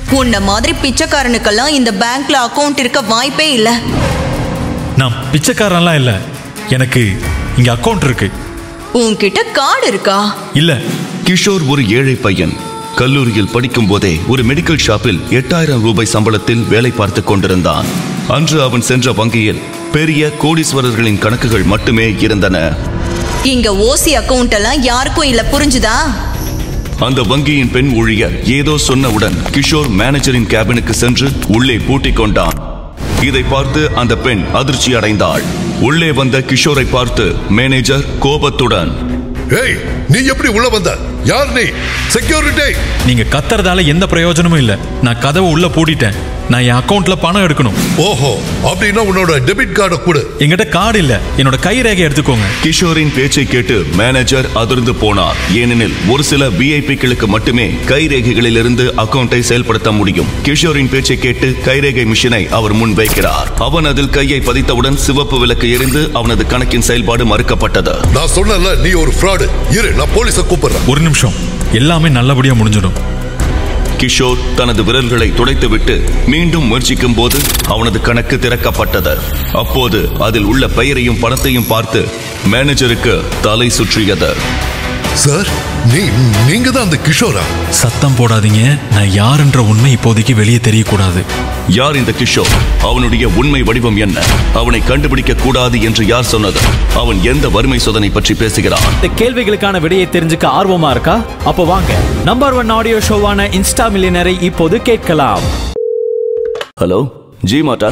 உன்ன மாதிரி பிச்சைக்காரனுக்கெல்லாம் இந்த பேங்க்ல அக்கவுண்ட் இருக்க வாய்ப்பே இல்லை நான் பிச்சைக்காரன்லாம் இல்லை எனக்கு இங்கே அக்கவுண்ட் இருக்கு உன்கிட்ட கார்டு இருக்கா இல்லை கிஷோர் ஒரு ஏழை பையன் கல்லூரியில் படிக்கும் போதே ஒரு மெடிக்கல் ஷாப்பில் எட்டாயிரம் ரூபாய் சம்பளத்தில் வேலை பார்த்து கொண்டிருந்தான் அன்று அவன் சென்ற வங்கியில் பெரிய கோடீஸ்வரர்களின் கணக்குகள் மட்டுமே இருந்தன இங்க ஓசி அக்கவுண்ட் எல்லாம் யாருக்கும் இல்ல புரிஞ்சுதா அந்த வங்கியின் பெண் ஊழியர் ஏதோ சொன்னவுடன் கிஷோர் மேனேஜரின் கேபினுக்கு சென்று உள்ளே பூட்டிக் கொண்டான் இதை பார்த்து அந்த பெண் அதிர்ச்சி அடைந்தாள் உள்ளே வந்த கிஷோரை பார்த்து மேனேஜர் கோபத்துடன் ஏய் நீ எப்படி உள்ள வந்த யார் நீ செக்யூரிட்டி நீங்கள் கத்துறதால எந்த பிரயோஜனமும் இல்லை நான் கதவை உள்ளே பூட்டிட்டேன் நான் என் அக்கவுண்ட்ல பணம் எடுக்கணும் ஓஹோ அப்படின்னா உன்னோட டெபிட் கார்டை கொடு என்கிட்ட கார்டு இல்லை என்னோட கை ரேகை எடுத்துக்கோங்க கிஷோரின் பேச்சை கேட்டு மேனேஜர் அதிர்ந்து போனார் ஏனெனில் ஒரு சில விஐபிக்களுக்கு மட்டுமே கைரேகைகளிலிருந்து அக்கவுண்டை செயல்படுத்த முடியும் கிஷோரின் பேச்சை கேட்டு கைரேகை மிஷினை அவர் முன் வைக்கிறார் அவன் அதில் கையை பதித்தவுடன் சிவப்பு விளக்கு எரிந்து அவனது கணக்கின் செயல்பாடு மறுக்கப்பட்டது நான் சொன்னல நீ ஒரு ஃப்ராடு இரு நான் போலீஸை கூப்பிடுறேன் ஒரு நிமிஷம் எல்லாமே நல்லபடியா முடிஞ்சிடும் கிஷோர் தனது விரல்களை துடைத்துவிட்டு மீண்டும் முயற்சிக்கும் போது அவனது கணக்கு திறக்கப்பட்டது அப்போது அதில் உள்ள பெயரையும் பணத்தையும் பார்த்து மேனேஜருக்கு தலை சுற்றியது சார் நீ நீங்க தான் அந்த கிஷோரா சத்தம் போடாதீங்க நான் யாருன்ற உண்மை இப்போதைக்கு வெளியே தெரியக்கூடாது யார் இந்த கிஷோர் அவனுடைய உண்மை வடிவம் என்ன அவனை கண்டுபிடிக்க கூடாது என்று யார் சொன்னது அவன் எந்த வறுமை சோதனை பற்றி பேசுகிறான் இந்த கேள்விகளுக்கான விடையை தெரிஞ்சுக்க ஆர்வமா இருக்கா அப்போ வாங்க நம்பர் ஒன் ஆடியோ ஷோவான இன்ஸ்டா மில்லியனரை இப்போது கேட்கலாம் ஹலோ ஜி மாட்டா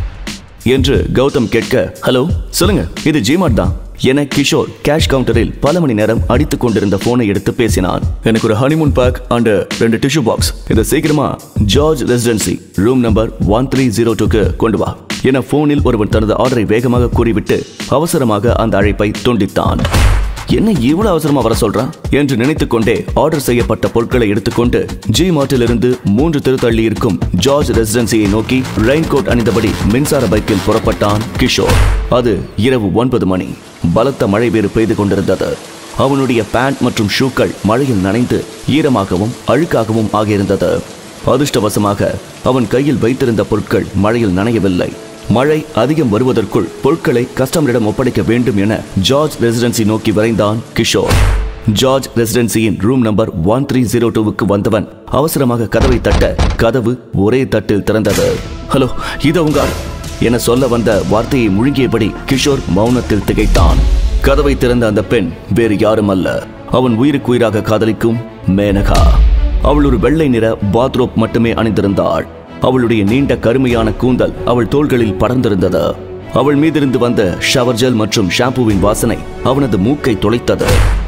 என்று கௌதம் கேட்க ஹலோ சொல்லுங்க இது ஜி மாட் தான் என கிஷோர் கேஷ் கவுண்டரில் பல மணி நேரம் அடித்துக் கொண்டிருந்த போனை எடுத்து பேசினான் எனக்கு ஒரு ஹனிமூன் பேக் அண்ட் ரெண்டு டிஷ்யூ பாக்ஸ் இதை சீக்கிரமா George residency room number one three zero டூக்கு கொண்டு வா என போனில் ஒருவன் தனது ஆர்டரை வேகமாக கூறிவிட்டு அவசரமாக அந்த அழைப்பை துண்டித்தான் என்ன இவ்வளவு அவசரமா வர சொல்றான் என்று நினைத்துக் கொண்டே ஆர்டர் செய்யப்பட்ட பொருட்களை எடுத்துக்கொண்டு ஜி மார்ட்டில் இருந்து மூன்று தெரு தள்ளி இருக்கும் ஜார்ஜ் ரெசிடென்சியை நோக்கி ரெயின்கோட் அணிந்தபடி மின்சார பைக்கில் புறப்பட்டான் கிஷோர் அது இரவு ஒன்பது மணி பலத்த மழை வேறு பெய்து கொண்டிருந்தது அவனுடைய பேண்ட் மற்றும் ஷூக்கள் மழையில் நனைந்து ஈரமாகவும் அழுக்காகவும் ஆகியிருந்தது அதிர்ஷ்டவசமாக அவன் கையில் வைத்திருந்த பொருட்கள் மழையில் நனையவில்லை மழை அதிகம் வருவதற்குள் பொருட்களை கஸ்டமரிடம் ஒப்படைக்க வேண்டும் என ஜார்ஜ் ரெசிடென்சி நோக்கி விரைந்தான் கிஷோர் ஜார்ஜ் ரெசிடென்சியின் room number one three zero டூவுக்கு வந்தவன் அவசரமாக கதவை தட்ட கதவு ஒரே தட்டில் திறந்தது ஹலோ இது உங்க ஆள்?" என சொல்ல வந்த வார்த்தையை முழுங்கியபடி கிஷோர் மௌனத்தில் திகைத்தான் கதவை திறந்த அந்த பெண் வேறு யாரும் அல்ல அவன் உயிருக்குயிராக காதலிக்கும் மேனகா அவள் ஒரு வெள்ளை நிற பாத்ரோப் மட்டுமே அணிந்திருந்தாள் அவளுடைய நீண்ட கருமையான கூந்தல் அவள் தோள்களில் படர்ந்திருந்தது அவள் மீதிருந்து வந்த ஷவர் ஜெல் மற்றும் ஷாம்புவின் வாசனை அவனது மூக்கை தொலைத்தது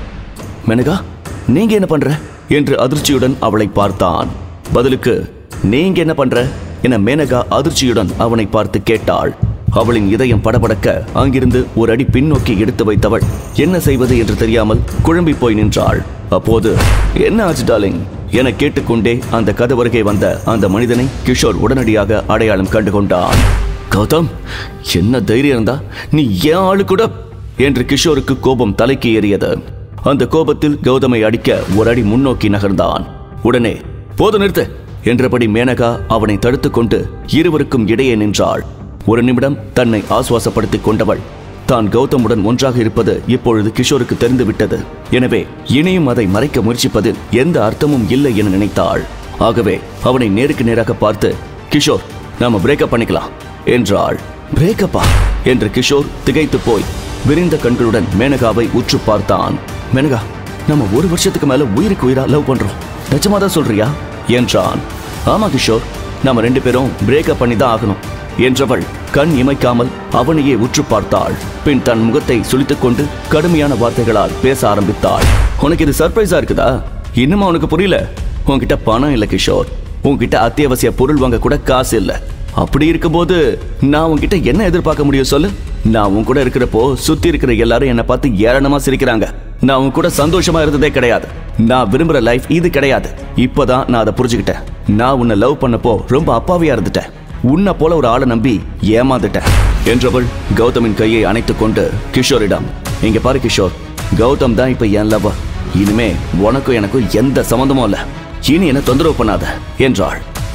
மெனகா நீங்க என்ன பண்ற என்று அதிர்ச்சியுடன் அவளை பார்த்தான் பதிலுக்கு நீங்க என்ன பண்ற என மேனகா அதிர்ச்சியுடன் அவனை பார்த்து கேட்டாள் அவளின் இதயம் படபடக்க அங்கிருந்து ஒரு அடி பின்னோக்கி எடுத்து வைத்தவள் என்ன செய்வது என்று தெரியாமல் குழம்பி போய் நின்றாள் அப்போது என்ன ஆச்சு டார்லிங் என கேட்டுக்கொண்டே அந்த கதவருகே வந்த அந்த மனிதனை கிஷோர் உடனடியாக அடையாளம் கண்டு கொண்டான் கௌதம் என்ன தைரியம் இருந்தா நீ ஏன் ஆளு கூட என்று கிஷோருக்கு கோபம் தலைக்கு ஏறியது அந்த கோபத்தில் கௌதமை அடிக்க ஒரு அடி முன்னோக்கி நகர்ந்தான் உடனே போது நிறுத்து என்றபடி மேனகா அவனை தடுத்துக் கொண்டு இருவருக்கும் இடையே நின்றாள் ஒரு நிமிடம் தன்னை ஆசுவாசப்படுத்திக் கொண்டவள் தான் கௌதமுடன் ஒன்றாக இருப்பது இப்பொழுது கிஷோருக்கு தெரிந்துவிட்டது எனவே இனியும் அதை மறைக்க முயற்சிப்பதில் எந்த அர்த்தமும் இல்லை என நினைத்தாள் ஆகவே அவனை நேருக்கு நேராக பார்த்து கிஷோர் நாம பிரேக்கப் பண்ணிக்கலாம் என்றாள் பிரேக்கப்பா என்று கிஷோர் திகைத்து போய் விரிந்த கண்களுடன் மேனகாவை உற்று பார்த்தான் மேனகா நம்ம ஒரு வருஷத்துக்கு மேல உயிருக்கு உயிரா லவ் பண்றோம் நிஜமா தான் சொல்றியா என்றான் ஆமா கிஷோர் நாம ரெண்டு பேரும் பிரேக்கப் பண்ணி தான் ஆகணும் என்றவள் கண் இமைக்காமல் அவனையே உற்று பார்த்தாள் பின் தன் முகத்தை சுளித்துக் கொண்டு கடுமையான வார்த்தைகளால் பேச ஆரம்பித்தாள் உனக்கு இது சர்ப்ரைஸா இருக்குதா இன்னுமா உனக்கு புரியல உன்கிட்ட பணம் இல்ல கிஷோர் உன்கிட்ட அத்தியாவசிய பொருள் வாங்க கூட காசு இல்ல அப்படி இருக்கும்போது நான் உன்கிட்ட என்ன எதிர்பார்க்க முடியும் சொல்லு நான் உன் கூட இருக்கிறப்போ சுத்தி இருக்கிற எல்லாரும் என்னை பார்த்து ஏளனமா சிரிக்கிறாங்க நான் உன் கூட சந்தோஷமா இருந்ததே கிடையாது நான் விரும்புற லைஃப் இது கிடையாது இப்பதான் நான் அதை புரிஞ்சுக்கிட்டேன் நான் உன்னை லவ் பண்ணப்போ ரொம்ப அப்பாவியா இருந்துட்டேன் உன்னை போல ஒரு ஆளை நம்பி ஏமாந்துட்டேன் என்றவள் கௌதமின் கையை அணைத்துக் கொண்டு கிஷோரிடம் இங்க பாரு கிஷோர் கௌதம் தான் இப்ப என் லவ் இனிமே உனக்கும் எனக்கும் எந்த சம்மந்தமும் இல்ல இனி என்ன தொந்தரவு பண்ணாத என்றாள்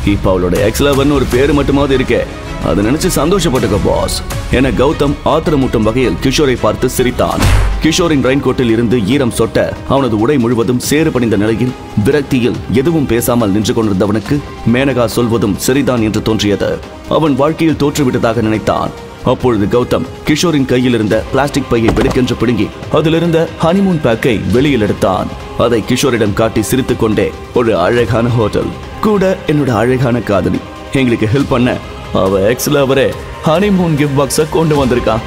இப்ப அவளோட எக்ஸ்லவர்னு ஒரு பேரு மட்டுமாவது இருக்கே அதை நினைச்சு சந்தோஷப்பட்டுக்க பாஸ் என கௌதம் ஆத்திரமூட்டும் வகையில் கிஷோரை பார்த்து சிரித்தான் கிஷோரின் ரெயின்கோட்டில் இருந்து ஈரம் சொட்ட அவனது உடை முழுவதும் சேறு படிந்த நிலையில் விரக்தியில் எதுவும் பேசாமல் நின்று கொண்டிருந்தவனுக்கு மேனகா சொல்வதும் சரிதான் என்று தோன்றியது அவன் வாழ்க்கையில் தோற்றுவிட்டதாக நினைத்தான் அப்பொழுது கௌதம் கிஷோரின் கையில் இருந்த பிளாஸ்டிக் பையை வெடுக்கென்று பிடுங்கி அதிலிருந்த ஹனிமூன் பேக்கை வெளியில் எடுத்தான் அதை கிஷோரிடம் காட்டி சிரித்துக் கொண்டே ஒரு அழகான ஹோட்டல் கூட என்னோட அழகான காதலி எங்களுக்கு ஹெல்ப் பண்ண அவ எக்ஸ் லவரே ஹனிமூன் கிஃப்ட் பாக்ஸ கொண்டு வந்திருக்கான்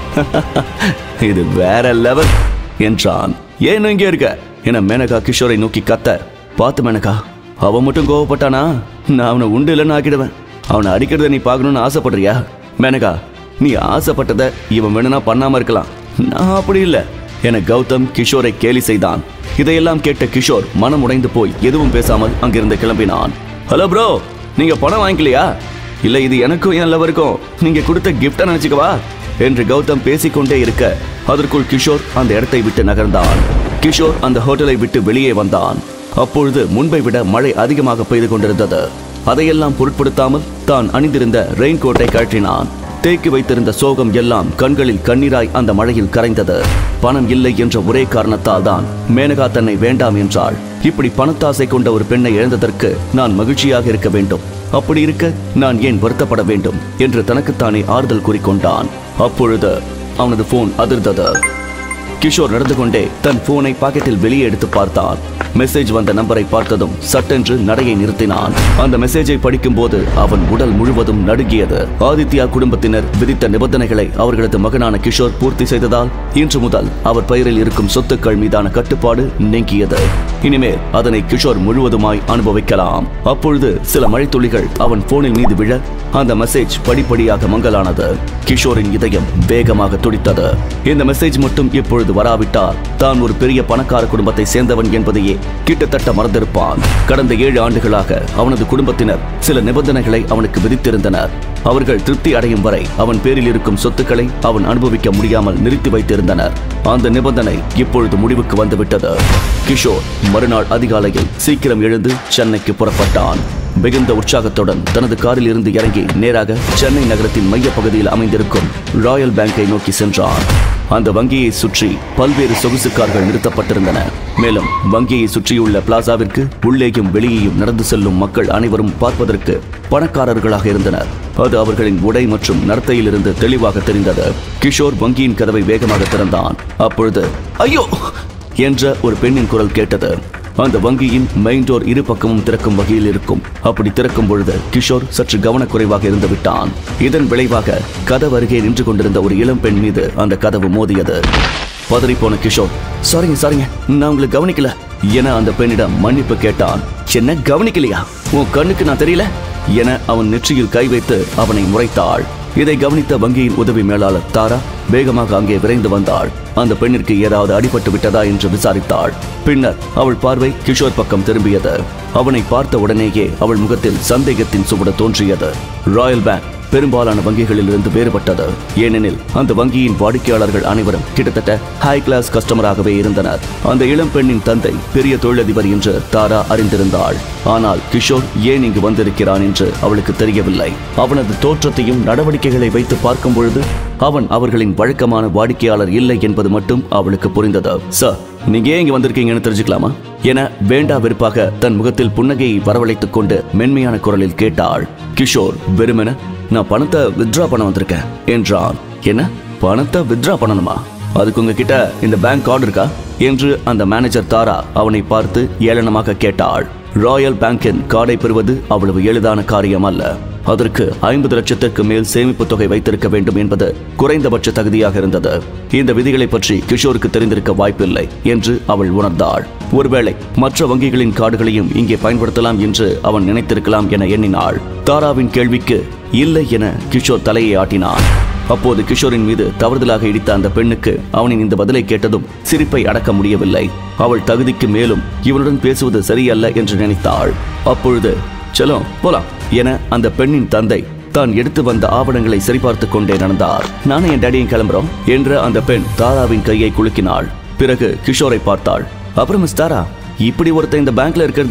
இது வேற லெவல் என்றான் ஏன் இங்கே இருக்க என மேனகா கிஷோரை நோக்கி கத்த பார்த்து மேனகா அவன் மட்டும் கோவப்பட்டானா நான் அவனை உண்டு இல்லைன்னு ஆக்கிடுவேன் அவனை அடிக்கிறத நீ பார்க்கணும்னு ஆசைப்படுறியா மேனகா நீ ஆசைப்பட்டதை இவன் வேணும்னா பண்ணாம இருக்கலாம் நான் அப்படி இல்லை என கௌதம் கிஷோரை கேலி செய்தான் இதையெல்லாம் கேட்ட கிஷோர் மனம் உடைந்து போய் எதுவும் பேசாமல் அங்கிருந்து கிளம்பினான் ஹலோ ப்ரோ நீங்க பணம் வாங்கிக்கலையா இல்ல இது எனக்கும் என் லவருக்கும் நீங்க கொடுத்த கிஃப்டா நினைச்சுக்கவா என்று கௌதம் பேசிக்கொண்டே இருக்க அதற்குள் கிஷோர் அந்த இடத்தை விட்டு நகர்ந்தான் கிஷோர் அந்த ஹோட்டலை விட்டு வெளியே வந்தான் அப்பொழுது முன்பை விட மழை அதிகமாக பெய்து கொண்டிருந்தது அதையெல்லாம் பொருட்படுத்தாமல் தான் அணிந்திருந்த ரெயின் கோட்டை கழற்றினான் தேக்கி வைத்திருந்த சோகம் எல்லாம் கண்களில் கண்ணீராய் அந்த மழையில் கரைந்தது பணம் இல்லை என்ற ஒரே காரணத்தால் தான் மேனகா தன்னை வேண்டாம் என்றாள் இப்படி பணத்தாசை கொண்ட ஒரு பெண்ணை இழந்ததற்கு நான் மகிழ்ச்சியாக இருக்க வேண்டும் அப்படி இருக்க நான் ஏன் வருத்தப்பட வேண்டும் என்று தனக்குத்தானே ஆறுதல் கூறிக்கொண்டான் அப்பொழுது அவனது போன் அதிர்ந்தது கிஷோர் நடந்து கொண்டே தன் போனை பாக்கெட்டில் வெளியே எடுத்து பார்த்தான் மெசேஜ் வந்த நம்பரை பார்த்ததும் சட்டென்று நடையை நிறுத்தினான் அந்த மெசேஜை படிக்கும்போது அவன் உடல் முழுவதும் நடுங்கியது ஆதித்யா குடும்பத்தினர் விதித்த நிபந்தனைகளை அவர்களது மகனான கிஷோர் பூர்த்தி செய்ததால் இன்று முதல் அவர் பெயரில் இருக்கும் சொத்துக்கள் மீதான கட்டுப்பாடு நீங்கியது இனிமேல் அதனை கிஷோர் முழுவதுமாய் அனுபவிக்கலாம் அப்பொழுது சில மழைத்துளிகள் அவன் போனில் மீது விழ அந்த மெசேஜ் படிப்படியாக மங்கலானது கிஷோரின் இதயம் வேகமாக துடித்தது இந்த மெசேஜ் மட்டும் இப்பொழுது வராவிட்டால் தான் ஒரு பெரிய பணக்கார குடும்பத்தை சேர்ந்தவன் என்பதையே கிட்டத்தட்ட மறந்திருப்பான் கடந்த ஏழு ஆண்டுகளாக அவனது குடும்பத்தினர் சில நிபந்தனைகளை அவனுக்கு விதித்திருந்தனர் அவர்கள் திருப்தி அடையும் வரை அவன் பேரில் இருக்கும் சொத்துக்களை அவன் அனுபவிக்க முடியாமல் நிறுத்தி வைத்திருந்தனர் அந்த நிபந்தனை இப்பொழுது முடிவுக்கு வந்துவிட்டது கிஷோர் மறுநாள் அதிகாலையில் சீக்கிரம் எழுந்து சென்னைக்கு புறப்பட்டான் மிகுந்த உற்சாகத்துடன் தனது காரில் இருந்து இறங்கி நேராக சென்னை நகரத்தின் மையப்பகுதியில் அமைந்திருக்கும் ராயல் பேங்கை நோக்கி சென்றான் அந்த வங்கியை சுற்றி பல்வேறு சொகுசு கார்கள் நிறுத்தப்பட்டிருந்தன மேலும் வங்கியை சுற்றியுள்ள பிளாசாவிற்கு உள்ளேயும் வெளியேயும் நடந்து செல்லும் மக்கள் அனைவரும் பார்ப்பதற்கு பணக்காரர்களாக இருந்தனர் அது அவர்களின் உடை மற்றும் நடத்தையிலிருந்து தெளிவாக தெரிந்தது கிஷோர் வங்கியின் கதவை வேகமாக திறந்தான் அப்பொழுது ஐயோ என்ற ஒரு பெண்ணின் குரல் கேட்டது அந்த வங்கியின் மெயின் டோர் இரு பக்கமும் திறக்கும் வகையில் இருக்கும் அப்படி திறக்கும் பொழுது கிஷோர் சற்று கவனக்குறைவாக இருந்து விட்டான் இதன் விளைவாக கதவு அருகே நின்று கொண்டிருந்த ஒரு இளம் பெண் மீது அந்த கதவு மோதியது பதறிப்போன கிஷோர் சாரிங்க சாரிங்க நான் உங்களை கவனிக்கல என அந்த பெண்ணிடம் மன்னிப்பு கேட்டான் என்ன கவனிக்கலையா உன் கண்ணுக்கு நான் தெரியல என அவன் நெற்றியில் கை வைத்து அவனை முறைத்தாள் இதை கவனித்த வங்கியின் உதவி மேலாளர் தாரா வேகமாக அங்கே விரைந்து வந்தாள் அந்த பெண்ணிற்கு ஏதாவது அடிபட்டு விட்டதா என்று விசாரித்தாள் பின்னர் அவள் பார்வை கிஷோர் பக்கம் திரும்பியது அவனை பார்த்த உடனேயே அவள் முகத்தில் சந்தேகத்தின் சுவடு தோன்றியது ராயல் பேங்க் பெரும்பாலான வங்கிகளில் இருந்து வேறுபட்டது ஏனெனில் அந்த வங்கியின் வாடிக்கையாளர்கள் அனைவரும் கிட்டத்தட்ட ஹை கிளாஸ் கஸ்டமராகவே இருந்தனர் அந்த இளம் பெண்ணின் தந்தை பெரிய தொழிலதிபர் என்று தாரா அறிந்திருந்தாள் ஆனால் கிஷோர் ஏன் இங்கு வந்திருக்கிறான் என்று அவளுக்கு தெரியவில்லை அவனது தோற்றத்தையும் நடவடிக்கைகளை வைத்து பார்க்கும் பொழுது அவன் அவர்களின் வழக்கமான வாடிக்கையாளர் இல்லை என்பது மட்டும் அவளுக்கு புரிந்தது சார் நீங்க ஏன் இங்க வந்திருக்கீங்கன்னு தெரிஞ்சுக்கலாமா என வேண்டா வெறுப்பாக தன் முகத்தில் புன்னகையை வரவழைத்துக் கொண்டு மென்மையான குரலில் கேட்டாள் கிஷோர் வெறுமென நான் பணத்தை வித்ட்ரா பண்ண வந்திருக்கேன் என்றான் என்ன பணத்தை வித்ட்ரா பண்ணணுமா அதுக்கு உங்ககிட்ட இந்த பேங்க் கார்டு இருக்கா என்று அந்த மேனேஜர் தாரா அவனை பார்த்து ஏளனமாக கேட்டாள் ராயல் பேங்கின் கார்டை பெறுவது அவ்வளவு எளிதான காரியம் அல்ல அதற்கு ஐம்பது லட்சத்திற்கு மேல் சேமிப்பு தொகை வைத்திருக்க வேண்டும் என்பது குறைந்தபட்ச தகுதியாக இருந்தது இந்த விதிகளை பற்றி கிஷோருக்கு தெரிந்திருக்க வாய்ப்பில்லை என்று அவள் உணர்ந்தாள் ஒருவேளை மற்ற வங்கிகளின் கார்டுகளையும் இங்கே பயன்படுத்தலாம் என்று அவன் நினைத்திருக்கலாம் என எண்ணினாள் தாராவின் கேள்விக்கு இல்லை என கிஷோர் தலையை ஆட்டினான் அப்போது கிஷோரின் மீது தவறுதலாக இடித்த அந்த பெண்ணுக்கு அவனின் இந்த பதிலை கேட்டதும் சிரிப்பை அடக்க முடியவில்லை அவள் தகுதிக்கு மேலும் இவனுடன் பேசுவது சரியல்ல என்று நினைத்தாள் அப்பொழுது செலோ போலாம் என அந்த பெண்ணின் தந்தை தான் எடுத்து வந்த ஆவணங்களை சரிபார்த்துக் கொண்டே நடந்தார் நானும் என் டேடியும் கிளம்புறோம் என்ற அந்த பெண் தாராவின் கையை குலுக்கினாள் பிறகு கிஷோரை பார்த்தாள் அப்புறம் மிஸ் தாரா இப்படி ஒருத்தன் இந்த பேங்க்ல இருக்கிறது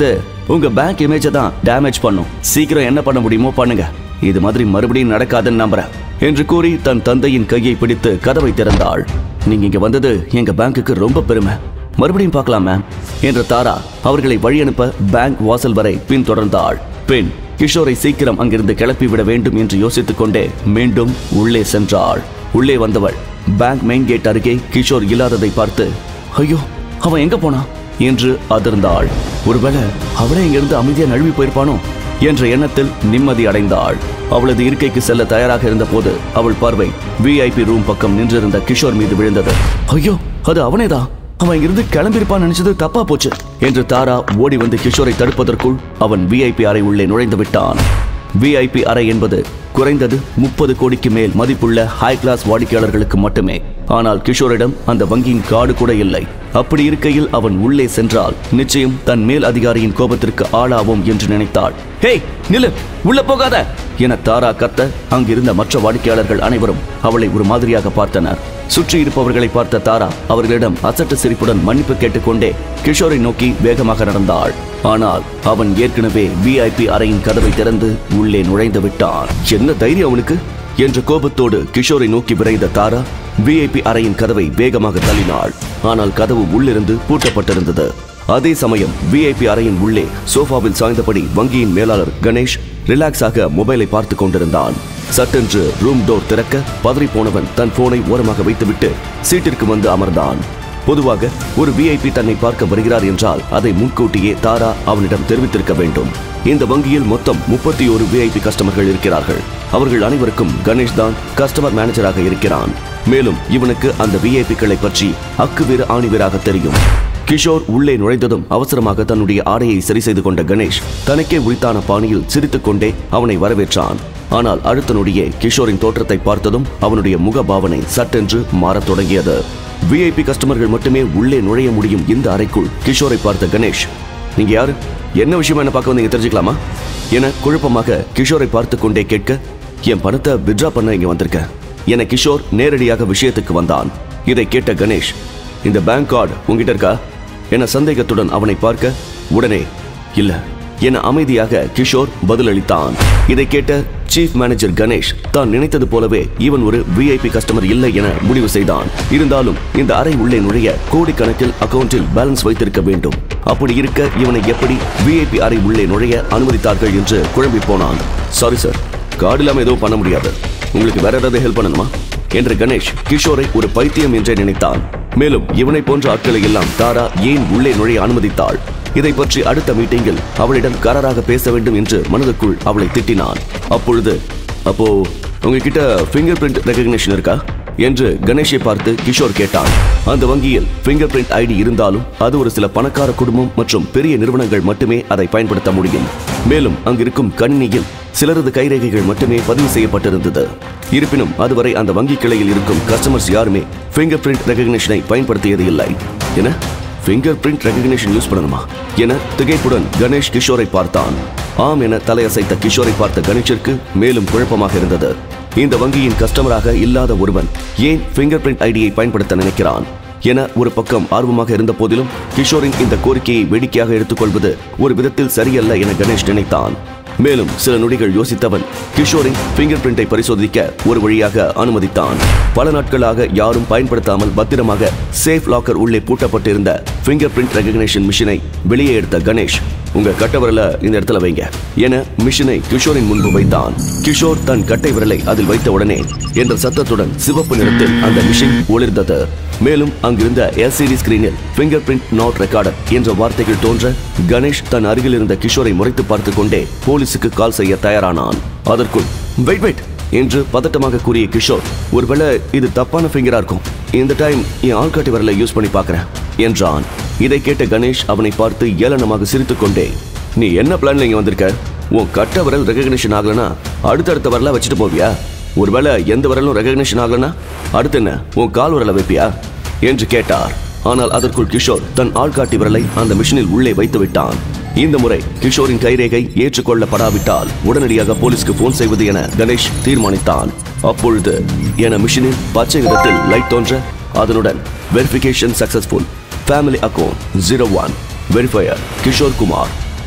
உங்க பேங்க் இமேஜை தான் டேமேஜ் பண்ணும் சீக்கிரம் என்ன பண்ண முடியுமோ பண்ணுங்க இது மாதிரி மறுபடியும் நடக்காதுன்னு நம்புறேன் என்று கூறி தன் தந்தையின் கையை பிடித்து கதவை திறந்தாள் நீங்க இங்க வந்தது எங்க பேங்க்குக்கு ரொம்ப பெருமை மறுபடியும் பார்க்கலாம் மேம் என்ற தாரா அவர்களை வழியனுப்ப பேங்க் வாசல் வரை பின்தொடர்ந்தாள் பின் கிஷோரை சீக்கிரம் அங்கிருந்து கிளப்பி விட வேண்டும் என்று யோசித்துக் கொண்டே மீண்டும் உள்ளே சென்றாள் உள்ளே வந்தவள் பேங்க் மெயின் கேட் அருகே கிஷோர் இல்லாததை பார்த்து ஐயோ அவன் எங்க போனான் என்று அதிர்ந்தாள் ஒருவேளை அவளே இங்கிருந்து அமைதியா நழுவி போயிருப்பானோ என்ற எண்ணத்தில் நிம்மதி அடைந்தாள் அவளது இருக்கைக்கு செல்ல தயாராக இருந்தபோது அவள் பார்வை விஐபி ரூம் பக்கம் நின்றிருந்த கிஷோர் மீது விழுந்தது ஐயோ அது அவனேதான் அவன் இங்கிருந்து கிளம்பியிருப்பான் நினைச்சது தப்பா போச்சு என்று தாரா ஓடி வந்து கிஷோரை தடுப்பதற்குள் அவன் விஐபி அறை உள்ளே நுழைந்து விட்டான் விஐபி அறை என்பது குறைந்தது முப்பது கோடிக்கு மேல் மதிப்புள்ள ஹை கிளாஸ் வாடிக்கையாளர்களுக்கு மட்டுமே ஆனால் கிஷோரிடம் அந்த வங்கியின் கார்டு கூட இல்லை அப்படி இருக்கையில் அவன் உள்ளே சென்றால் நிச்சயம் தன் மேல் அதிகாரியின் கோபத்திற்கு ஆளாவோம் என்று நினைத்தாள் ஹேய் நில்லு உள்ள போகாத என தாரா கத்த அங்கிருந்த மற்ற வாடிக்கையாளர்கள் அனைவரும் அவளை ஒரு மாதிரியாக பார்த்தனர் சுற்றி இருப்பவர்களை பார்த்த தாரா அவர்களிடம் அசட்டு சிரிப்புடன் மன்னிப்பு கேட்டுக்கொண்டே கிஷோரை நோக்கி வேகமாக நடந்தாள் ஆனால் அவன் ஏற்கனவே விஐபி அறையின் கதவை திறந்து உள்ளே நுழைந்து விட்டான் என்ன தைரியம் அவனுக்கு என்ற கோபத்தோடு கிஷோரை நோக்கி விரைந்த தாரா விஐபி அறையின் கதவை வேகமாக தள்ளினாள் ஆனால் கதவு உள்ளிருந்து பூட்டப்பட்டிருந்தது அதே சமயம் விஐபி அறையின் உள்ளே சோஃபாவில் சாய்ந்தபடி வங்கியின் மேலாளர் கணேஷ் ரிலாக்ஸாக மொபைலை பார்த்து கொண்டிருந்தான் சட்டென்று ரூம் டோர் திறக்க பதறி போனவன் தன் போனை ஓரமாக வைத்துவிட்டு சீட்டிற்கு வந்து அமர்ந்தான் பொதுவாக ஒரு விஐபி தன்னை பார்க்க வருகிறார் என்றால் அதை முன்கூட்டியே தாரா அவனிடம் தெரிவித்திருக்க வேண்டும் இந்த வங்கியில் மொத்தம் முப்பத்தி ஒரு விஐபி கஸ்டமர்கள் இருக்கிறார்கள் அவர்கள் அனைவருக்கும் கணேஷ் தான் கஸ்டமர் மேனேஜராக இருக்கிறான் மேலும் இவனுக்கு அந்த விஐபிக்களை பற்றி அக்குவேறு ஆணிவேராக தெரியும் கிஷோர் உள்ளே நுழைந்ததும் அவசரமாக தன்னுடைய ஆடையை சரி செய்து கொண்ட கணேஷ் தனக்கே உரித்தான பாணியில் சிரித்துக்கொண்டே அவனை வரவேற்றான் ஆனால் அடுத்த நொடியே கிஷோரின் தோற்றத்தை பார்த்ததும் அவனுடைய முக பாவனை சட்டென்று மாறத் தொடங்கியது விஐபி கஸ்டமர்கள் மட்டுமே உள்ளே நுழைய முடியும் இந்த அறைக்குள் கிஷோரை பார்த்த கணேஷ் நீங்க யாரு என்ன விஷயமா என்ன பார்க்க வந்தீங்க தெரிஞ்சுக்கலாமா என குழப்பமாக கிஷோரை பார்த்து கொண்டே கேட்க என் பணத்தை வித்ரா பண்ண இங்க வந்திருக்கேன் என கிஷோர் நேரடியாக விஷயத்துக்கு வந்தான் இதை கேட்ட கணேஷ் இந்த பேங்க் கார்டு உங்ககிட்ட இருக்கா என சந்தேகத்துடன் அவனை பார்க்க உடனே இல்ல என அமைதியாக கிஷோர் பதிலளித்தான் இதை கேட்ட சீஃப் மேனேஜர் கணேஷ் தான் நினைத்தது போலவே இவன் ஒரு விஐபி கஸ்டமர் இல்லை என முடிவு செய்தான் இருந்தாலும் இந்த அறை உள்ளே நுழைய கோடிக்கணக்கில் அக்கவுண்டில் பேலன்ஸ் வைத்திருக்க வேண்டும் அப்படி இருக்க இவனை எப்படி விஐபி அறை உள்ளே நுழைய அனுமதித்தார்கள் என்று குழம்பி போனான் சாரி சார் கார்டு இல்லாம எதுவும் பண்ண முடியாது உங்களுக்கு வேற ஏதாவது ஹெல்ப் பண்ணணுமா என்று கணேஷ் கிஷோரை ஒரு பைத்தியம் என்றே நினைத்தான் மேலும் இவனை போன்ற ஆட்களை எல்லாம் தாரா ஏன் உள்ளே நுழைய அனுமதித்தாள் இதை பற்றி அடுத்த மீட்டிங்கில் அவளிடம் கராராக பேச வேண்டும் என்று மனதுக்குள் அவளை திட்டினான் அப்பொழுது அப்போ உங்ககிட்ட ஃபிங்கர் பிரிண்ட் ரெகக்னிஷன் இருக்கா என்று கணேஷை பார்த்து கிஷோர் கேட்டான் அந்த வங்கியில் ஃபிங்கர் பிரிண்ட் ஐடி இருந்தாலும் அது ஒரு சில பணக்கார குடும்பம் மற்றும் பெரிய நிறுவனங்கள் மட்டுமே அதை பயன்படுத்த முடியும் மேலும் அங்கிருக்கும் கணினியில் சிலரது கைரேகைகள் மட்டுமே பதிவு செய்யப்பட்டிருந்தது இருப்பினும் அதுவரை அந்த வங்கி கிளையில் இருக்கும் கஸ்டமர்ஸ் யாருமே ஃபிங்கர் பிரிண்ட் ரெகக்னிஷனை பயன்படுத்தியது இல்லை என ஃபிங்கர் பிரிண்ட் ரெகக்னிஷன் யூஸ் பண்ணணுமா என திகைப்புடன் கணேஷ் கிஷோரை பார்த்தான் ஆம் என தலையசைத்த கிஷோரை பார்த்த கணேஷிற்கு மேலும் குழப்பமாக இருந்தது இந்த வங்கியின் கஸ்டமராக இல்லாத ஒருவன் ஏன் ஃபிங்கர் பிரிண்ட் ஐடியை பயன்படுத்த நினைக்கிறான் என ஒரு பக்கம் ஆர்வமாக இருந்த போதிலும் கிஷோரின் இந்த கோரிக்கையை வேடிக்கையாக எடுத்துக்கொள்வது ஒரு விதத்தில் சரியல்ல என கணேஷ் நினைத்தான் மேலும் சில நொடிகள் யோசித்தவன் கிஷோரின் ஃபிங்கர் பிரிண்டை பரிசோதிக்க ஒரு வழியாக அனுமதித்தான் பல நாட்களாக யாரும் பயன்படுத்தாமல் பத்திரமாக சேஃப் லாக்கர் உள்ளே பூட்டப்பட்டிருந்த ஃபிங்கர் பிரிண்ட் ரெகக்னிஷன் மிஷினை வெளியே எடுத்த கணேஷ் உங்க கட்ட விரல இந்த இடத்துல வைங்க என மிஷினை கிஷோரின் முன்பு வைத்தான் கிஷோர் தன் கட்டை விரலை அதில் வைத்த உடனே என்ற சத்தத்துடன் சிவப்பு நிறத்தில் அந்த மிஷின் ஒளிர்ந்தது மேலும் அங்கிருந்த எல்சிடி ஸ்கிரீனில் ஃபிங்கர் பிரிண்ட் நாட் ரெக்கார்டர் என்ற வார்த்தைகள் தோன்ற கணேஷ் தன் அருகில் இருந்த கிஷோரை முறைத்து பார்த்து கொண்டே போலீசுக்கு கால் செய்ய தயாரானான் அதற்குள் வெயிட் வெயிட் என்று பதட்டமாக கூறிய கிஷோர் ஒருவேளை இது தப்பான ஃபிங்கரா இருக்கும் இந்த டைம் என் ஆள்காட்டி வரல யூஸ் பண்ணி பார்க்கறேன் என்றான் இதை கேட்ட கணேஷ் அவனை பார்த்து ஏளனமாக சிரித்துக்கொண்டே நீ என்ன பிளான்ல இங்க வந்திருக்க உன் கட்ட விரல் ரெகக்னிஷன் ஆகலனா அடுத்தடுத்த வரல வச்சுட்டு போவியா ஒருவேளை எந்த விரலும் ரெகக்னிஷன் ஆகலனா அடுத்து என்ன உன் கால் விரல வைப்பியா என்று கேட்டார் ஆனால் அதற்குள் கிஷோர் தன் ஆள்காட்டி விரலை அந்த மிஷினில் உள்ளே வைத்து விட்டான் இந்த முறை கிஷோரின் கைரேகை ஏற்றுக்கொள்ளப்படாவிட்டால் உடனடியாக போலீஸ்க்கு போன் செய்வது என கணேஷ் தீர்மானித்தான் அப்பொழுது என மிஷினில் பச்சை நிறத்தில் லைட் தோன்ற அதனுடன் verification successful family account zero one verifier Kishore Kumar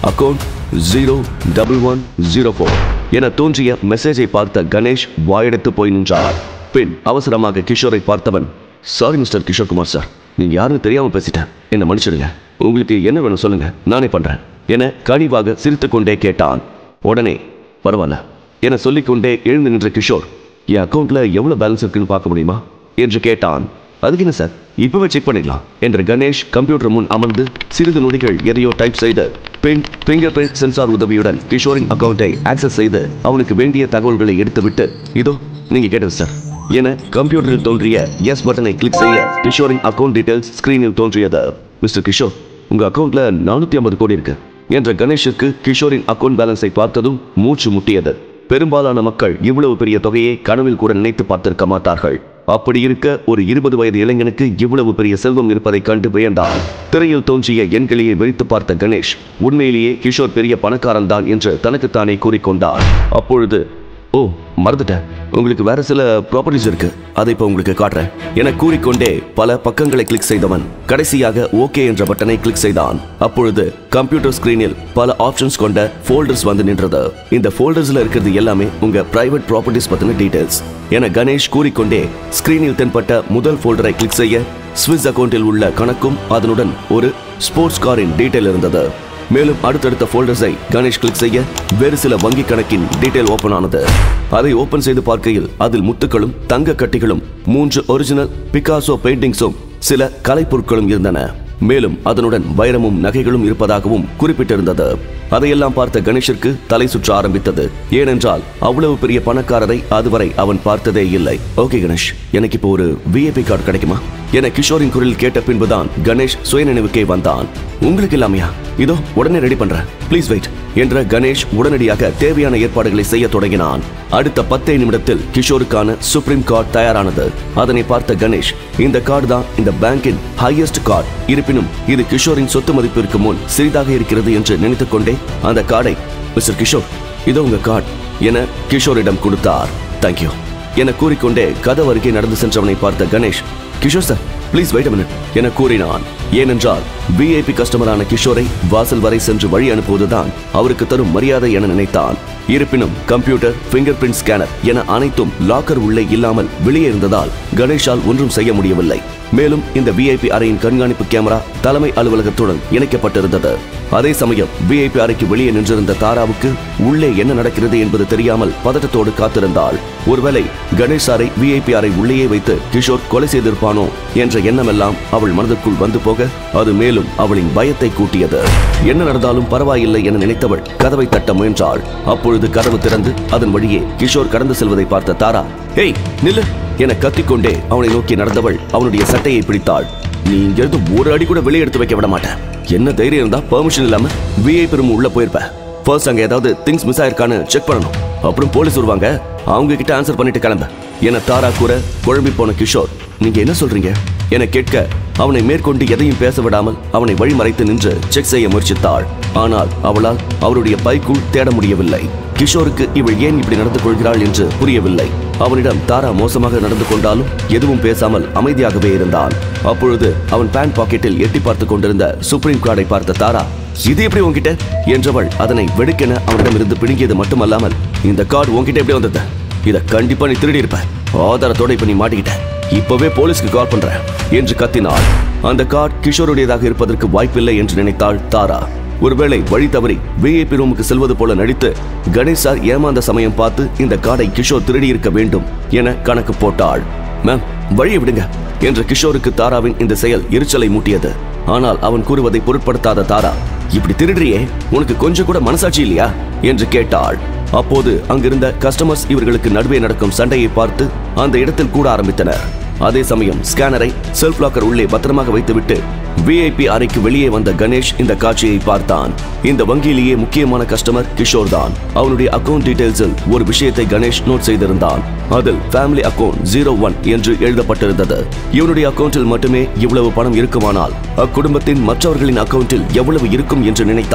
account zero double one zero four என தோன்றிய மெசேஜை பார்த்த கணேஷ் வாயெடுத்து போய் நின்றார் பின் அவசரமாக கிஷோரை பார்த்தவன் sorry mister Kishore Kumar sir நீங்க யாருன்னு தெரியாம பேசிட்டேன் என்ன மன்னிச்சிடுங்க உங்களுக்கு என்ன வேணும் சொல்லுங்க நானே பண்றேன் என கனிவாக சிரித்துக்கொண்டே கேட்டான் உடனே பரவாயில்ல என சொல்லிக்கொண்டே எழுந்து நின்ற கிஷோர் என் அக்கௌண்ட்ல எவ்வளவு பேலன்ஸ் இருக்குன்னு பார்க்க முடியுமா என்று கேட்டான் அதுக்கு என்ன சார் இப்பவே செக் பண்ணிடலாம் என்று கணேஷ் கம்ப்யூட்டர் முன் அமர்ந்து சிறிது நொடிகள் எதையோ டைப் செய்து பின் ஃபிங்கர் பிரிண்ட் சென்சார் உதவியுடன் கிஷோரின் அக்கௌண்ட்டை ஆக்சஸ் செய்து அவனுக்கு வேண்டிய தகவல்களை எடுத்துவிட்டு இதோ நீங்க கேட்டது சார் என கம்ப்யூட்டரில் தோன்றிய எஸ் பட்டனை கிளிக் செய்ய கிஷோரின் அக்கௌண்ட் டீடைல்ஸ் ஸ்கிரீனில் தோன்றியது மிஸ்டர் கிஷோர் உங்க அக்கௌண்ட்ல நானூத்தி ஐம்பது கோடி இருக்கு என்ற கணேஷுக்கு கிஷோரின் அக்கௌண்ட் பேலன்ஸை பார்த்ததும் மூச்சு முட்டியது பெரும்பாலான மக்கள் இவ்வளவு பெரிய தொகையை கனவில் கூட நினைத்து பார்த்திருக்க மாட்டார்கள் அப்படி இருக்க ஒரு இருபது வயது இளைஞனுக்கு இவ்வளவு பெரிய செல்வம் இருப்பதைக் கண்டு வியந்தான் திரையில் தோன்றிய எண்களையே வெறித்து பார்த்த கணேஷ் உண்மையிலேயே கிஷோர் பெரிய பணக்காரன் தான் என்று தனக்குத்தானே கூறிக்கொண்டார் அப்பொழுது ஓ மறந்துட்டேன் உங்களுக்கு வேற சில ப்ராப்பர்ட்டிஸ் இருக்கு அதை இப்போ உங்களுக்கு காட்டுறேன் என கூறிக்கொண்டே பல பக்கங்களை கிளிக் செய்தவன் கடைசியாக ஓகே என்ற பட்டனை கிளிக் செய்தான் அப்பொழுது கம்ப்யூட்டர் ஸ்கிரீனில் பல ஆப்ஷன்ஸ் கொண்ட ஃபோல்டர்ஸ் வந்து நின்றது இந்த ஃபோல்டர்ஸ்ல இருக்கிறது எல்லாமே உங்க பிரைவேட் ப்ராப்பர்ட்டிஸ் பத்தின டீடைல்ஸ் என கணேஷ் கூறிக்கொண்டே ஸ்கிரீனில் தென்பட்ட முதல் ஃபோல்டரை கிளிக் செய்ய ஸ்விஸ் அக்கவுண்டில் உள்ள கணக்கும் அதனுடன் ஒரு ஸ்போர்ட்ஸ் காரின் டீடைல் இருந்தது மேலும் அடுத்தடுத்த ஃபோல்டர்ஸை கணேஷ் கிளிக் செய்ய வேறு சில வங்கி கணக்கின் டீடைல் ஓபன் ஆனது அதை ஓபன் செய்து பார்க்கையில் அதில் முத்துக்களும் தங்க கட்டிகளும் மூன்று ஒரிஜினல் பிகாசோ பெயிண்டிங்ஸும் சில கலைப்பொருட்களும் இருந்தன மேலும் அதனுடன் வைரமும் நகைகளும் இருப்பதாகவும் குறிப்பிட்டிருந்தது அதையெல்லாம் பார்த்த கணேஷிற்கு தலை சுற்ற ஆரம்பித்தது ஏனென்றால் அவ்வளவு பெரிய பணக்காரரை அதுவரை அவன் பார்த்ததே இல்லை ஓகே கணேஷ் எனக்கு இப்போ ஒரு விஐபி கார்டு கிடைக்குமா என கிஷோரின் குரல் கேட்ட பின்புதான் கணேஷ் சுயநினைவுக்கே வந்தான் உங்களுக்கு இல்லாமையா இதோ உடனே ரெடி பண்றேன் ப்ளீஸ் வெயிட் என்ற கணேஷ் உடனடியாக தேவையான ஏற்பாடுகளை செய்ய தொடங்கினான் அடுத்த பத்தே நிமிடத்தில் கிஷோருக்கான சுப்ரீம் கார்டு தயாரானது அதனை பார்த்த கணேஷ் இந்த கார்டு தான் இந்த பேங்கின் ஹையஸ்ட் கார்டு இருப்பினும் இது கிஷோரின் சொத்து மதிப்பிற்கு முன் சிறிதாக இருக்கிறது என்று நினைத்துக் கொண்டே அந்த கார்டை மிஸ்டர் கிஷோர் இதோ உங்க கார்டு என கிஷோரிடம் கொடுத்தார் தேங்க்யூ என கூறிக்கொண்டே கதவு அருகே நடந்து சென்றவனை பார்த்த Ganesh Kishore sir please wait minute என கூறினான் ஏனென்றால் விஐபி கஸ்டமரான கிஷோரை வாசல் வரை சென்று வழி அனுப்புவதுதான் அவருக்கு தரும் மரியாதை என நினைத்தான் இருப்பினும் கம்ப்யூட்டர் பிங்கர் பிரிண்ட் ஸ்கேனர் என அனைத்தும் லாக்கர் உள்ளே இல்லாமல் வெளியே இருந்ததால் கணேஷால் ஒன்றும் செய்ய முடியவில்லை மேலும் இந்த விஐபி அறையின் கண்காணிப்பு கேமரா தலைமை அலுவலகத்துடன் இணைக்கப்பட்டிருந்தது அதே சமயம் விஐபி அறைக்கு வெளியே நின்றிருந்த தாராவுக்கு உள்ளே என்ன நடக்கிறது என்பது தெரியாமல் பதட்டத்தோடு காத்திருந்தாள் ஒருவேளை கணேஷ் சாரை விஐபி அறை உள்ளேயே வைத்து கிஷோர் கொலை செய்திருப்பானோ என்ற எண்ணமெல்லாம் அவள் மனதுக்குள் வந்து போக அது மேலும் அவளின் பயத்தை கூட்டியது என்ன நடந்தாலும் பரவாயில்லை என நினைத்தவள் கதவை தட்ட முயன்றாள் அப்பொழுது கதவு திறந்து அதன் வழியே கிஷோர் கடந்து செல்வதை பார்த்த தாரா ஹேய் நில்லு என கத்திக்கொண்டே அவனை நோக்கி நடந்தவள் அவனுடைய சட்டையை பிடித்தாள் நீ இங்கிருந்து ஒரு அடி கூட வெளியே எடுத்து வைக்க விட மாட்டேன் என்ன தைரியம் இருந்தா பெர்மிஷன் இல்லாம விஐபி ரூம் உள்ள போயிருப்ப ஃபர்ஸ்ட் அங்க ஏதாவது திங்ஸ் மிஸ் ஆயிருக்கான்னு செக் பண்ணணும் அப்புறம் போலீஸ் வருவாங்க அவங்க கிட்ட ஆன்சர் பண்ணிட்டு கிளம்ப என தாரா கூற குழம்பி போன கிஷோர் நீங்க என்ன சொல்றீங்க என கேட்க அவனை மேற்கொண்டு எதையும் பேச விடாமல் அவனை வழிமறைத்து நின்று செக் செய்ய முயற்சித்தாள் ஆனால் அவளால் அவருடைய பைக்குள் தேட முடியவில்லை கிஷோருக்கு இவள் ஏன் இப்படி நடந்து கொள்கிறாள் என்று புரியவில்லை அவனிடம் தாரா மோசமாக நடந்து கொண்டாலும் எதுவும் பேசாமல் அமைதியாகவே இருந்தான் அப்பொழுது அவன் பேண்ட் பாக்கெட்டில் எட்டி பார்த்து கொண்டிருந்த சுப்ரீம் கார்டை பார்த்த தாரா இது எப்படி உன்கிட்ட என்றவள் அதனை வெடுக்கென அவனிடமிருந்து பிடுங்கியது மட்டுமல்லாமல் இந்த கார்டு உன்கிட்ட எப்படி வந்தது இத கண்டிப்பா நீ திருடி இருப்ப ஆதாரத்தோட இப்ப நீ மாட்டிக்கிட்ட இப்பவே போலீஸ்க்கு கால் பண்றேன் என்று கத்தினாள் அந்த கார்டு கிஷோருடையதாக இருப்பதற்கு வாய்ப்பில்லை என்று நினைத்தாள் தாரா ஒருவேளை வழி தவறி விஐபி ரூமுக்கு செல்வது போல நடித்து கணேஷ் சார் ஏமாந்த சமயம் பார்த்து இந்த கார்டை கிஷோர் திருடி இருக்க வேண்டும் என கணக்கு போட்டாள் மேம் வழியை விடுங்க என்ற கிஷோருக்கு தாராவின் இந்த செயல் எரிச்சலை மூட்டியது ஆனால் அவன் கூறுவதை பொருட்படுத்தாத தாரா இப்படி திருடுறியே உனக்கு கொஞ்சம் கூட மனசாட்சி இல்லையா என்று கேட்டாள் அப்போது அங்கிருந்த கஸ்டமர்ஸ் இவர்களுக்கு நடுவே நடக்கும் சண்டையை பார்த்து அந்த இடத்தில் கூட ஆரம்பித்தனர் அதே சமயம் ஸ்கேனரை செல்ஃப் லாக்கர் உள்ளே பத்திரமாக வைத்துவிட்டு விஐபி அறைக்கு வெளியே வந்த கணேஷ் இந்த காட்சியை பார்த்தான் இந்த வங்கியிலேயே முக்கியமான கஸ்டமர் கிஷோர் தான் அவனுடைய அக்கவுண்ட் டீடைல்ஸில் ஒரு விஷயத்தை கணேஷ் நோட் செய்திருந்தான் அதில் ஃபேமிலி அக்கவுண்ட் ஜீரோ ஒன் என்று எழுதப்பட்டிருந்தது இவனுடைய அக்கவுண்டில் மட்டுமே இவ்வளவு பணம் இருக்குமானால் அக்குடும்பத்தின் மற்றவர்களின் அக்கவுண்டில் எவ்வளவு இருக்கும் என்று நினைத்தான்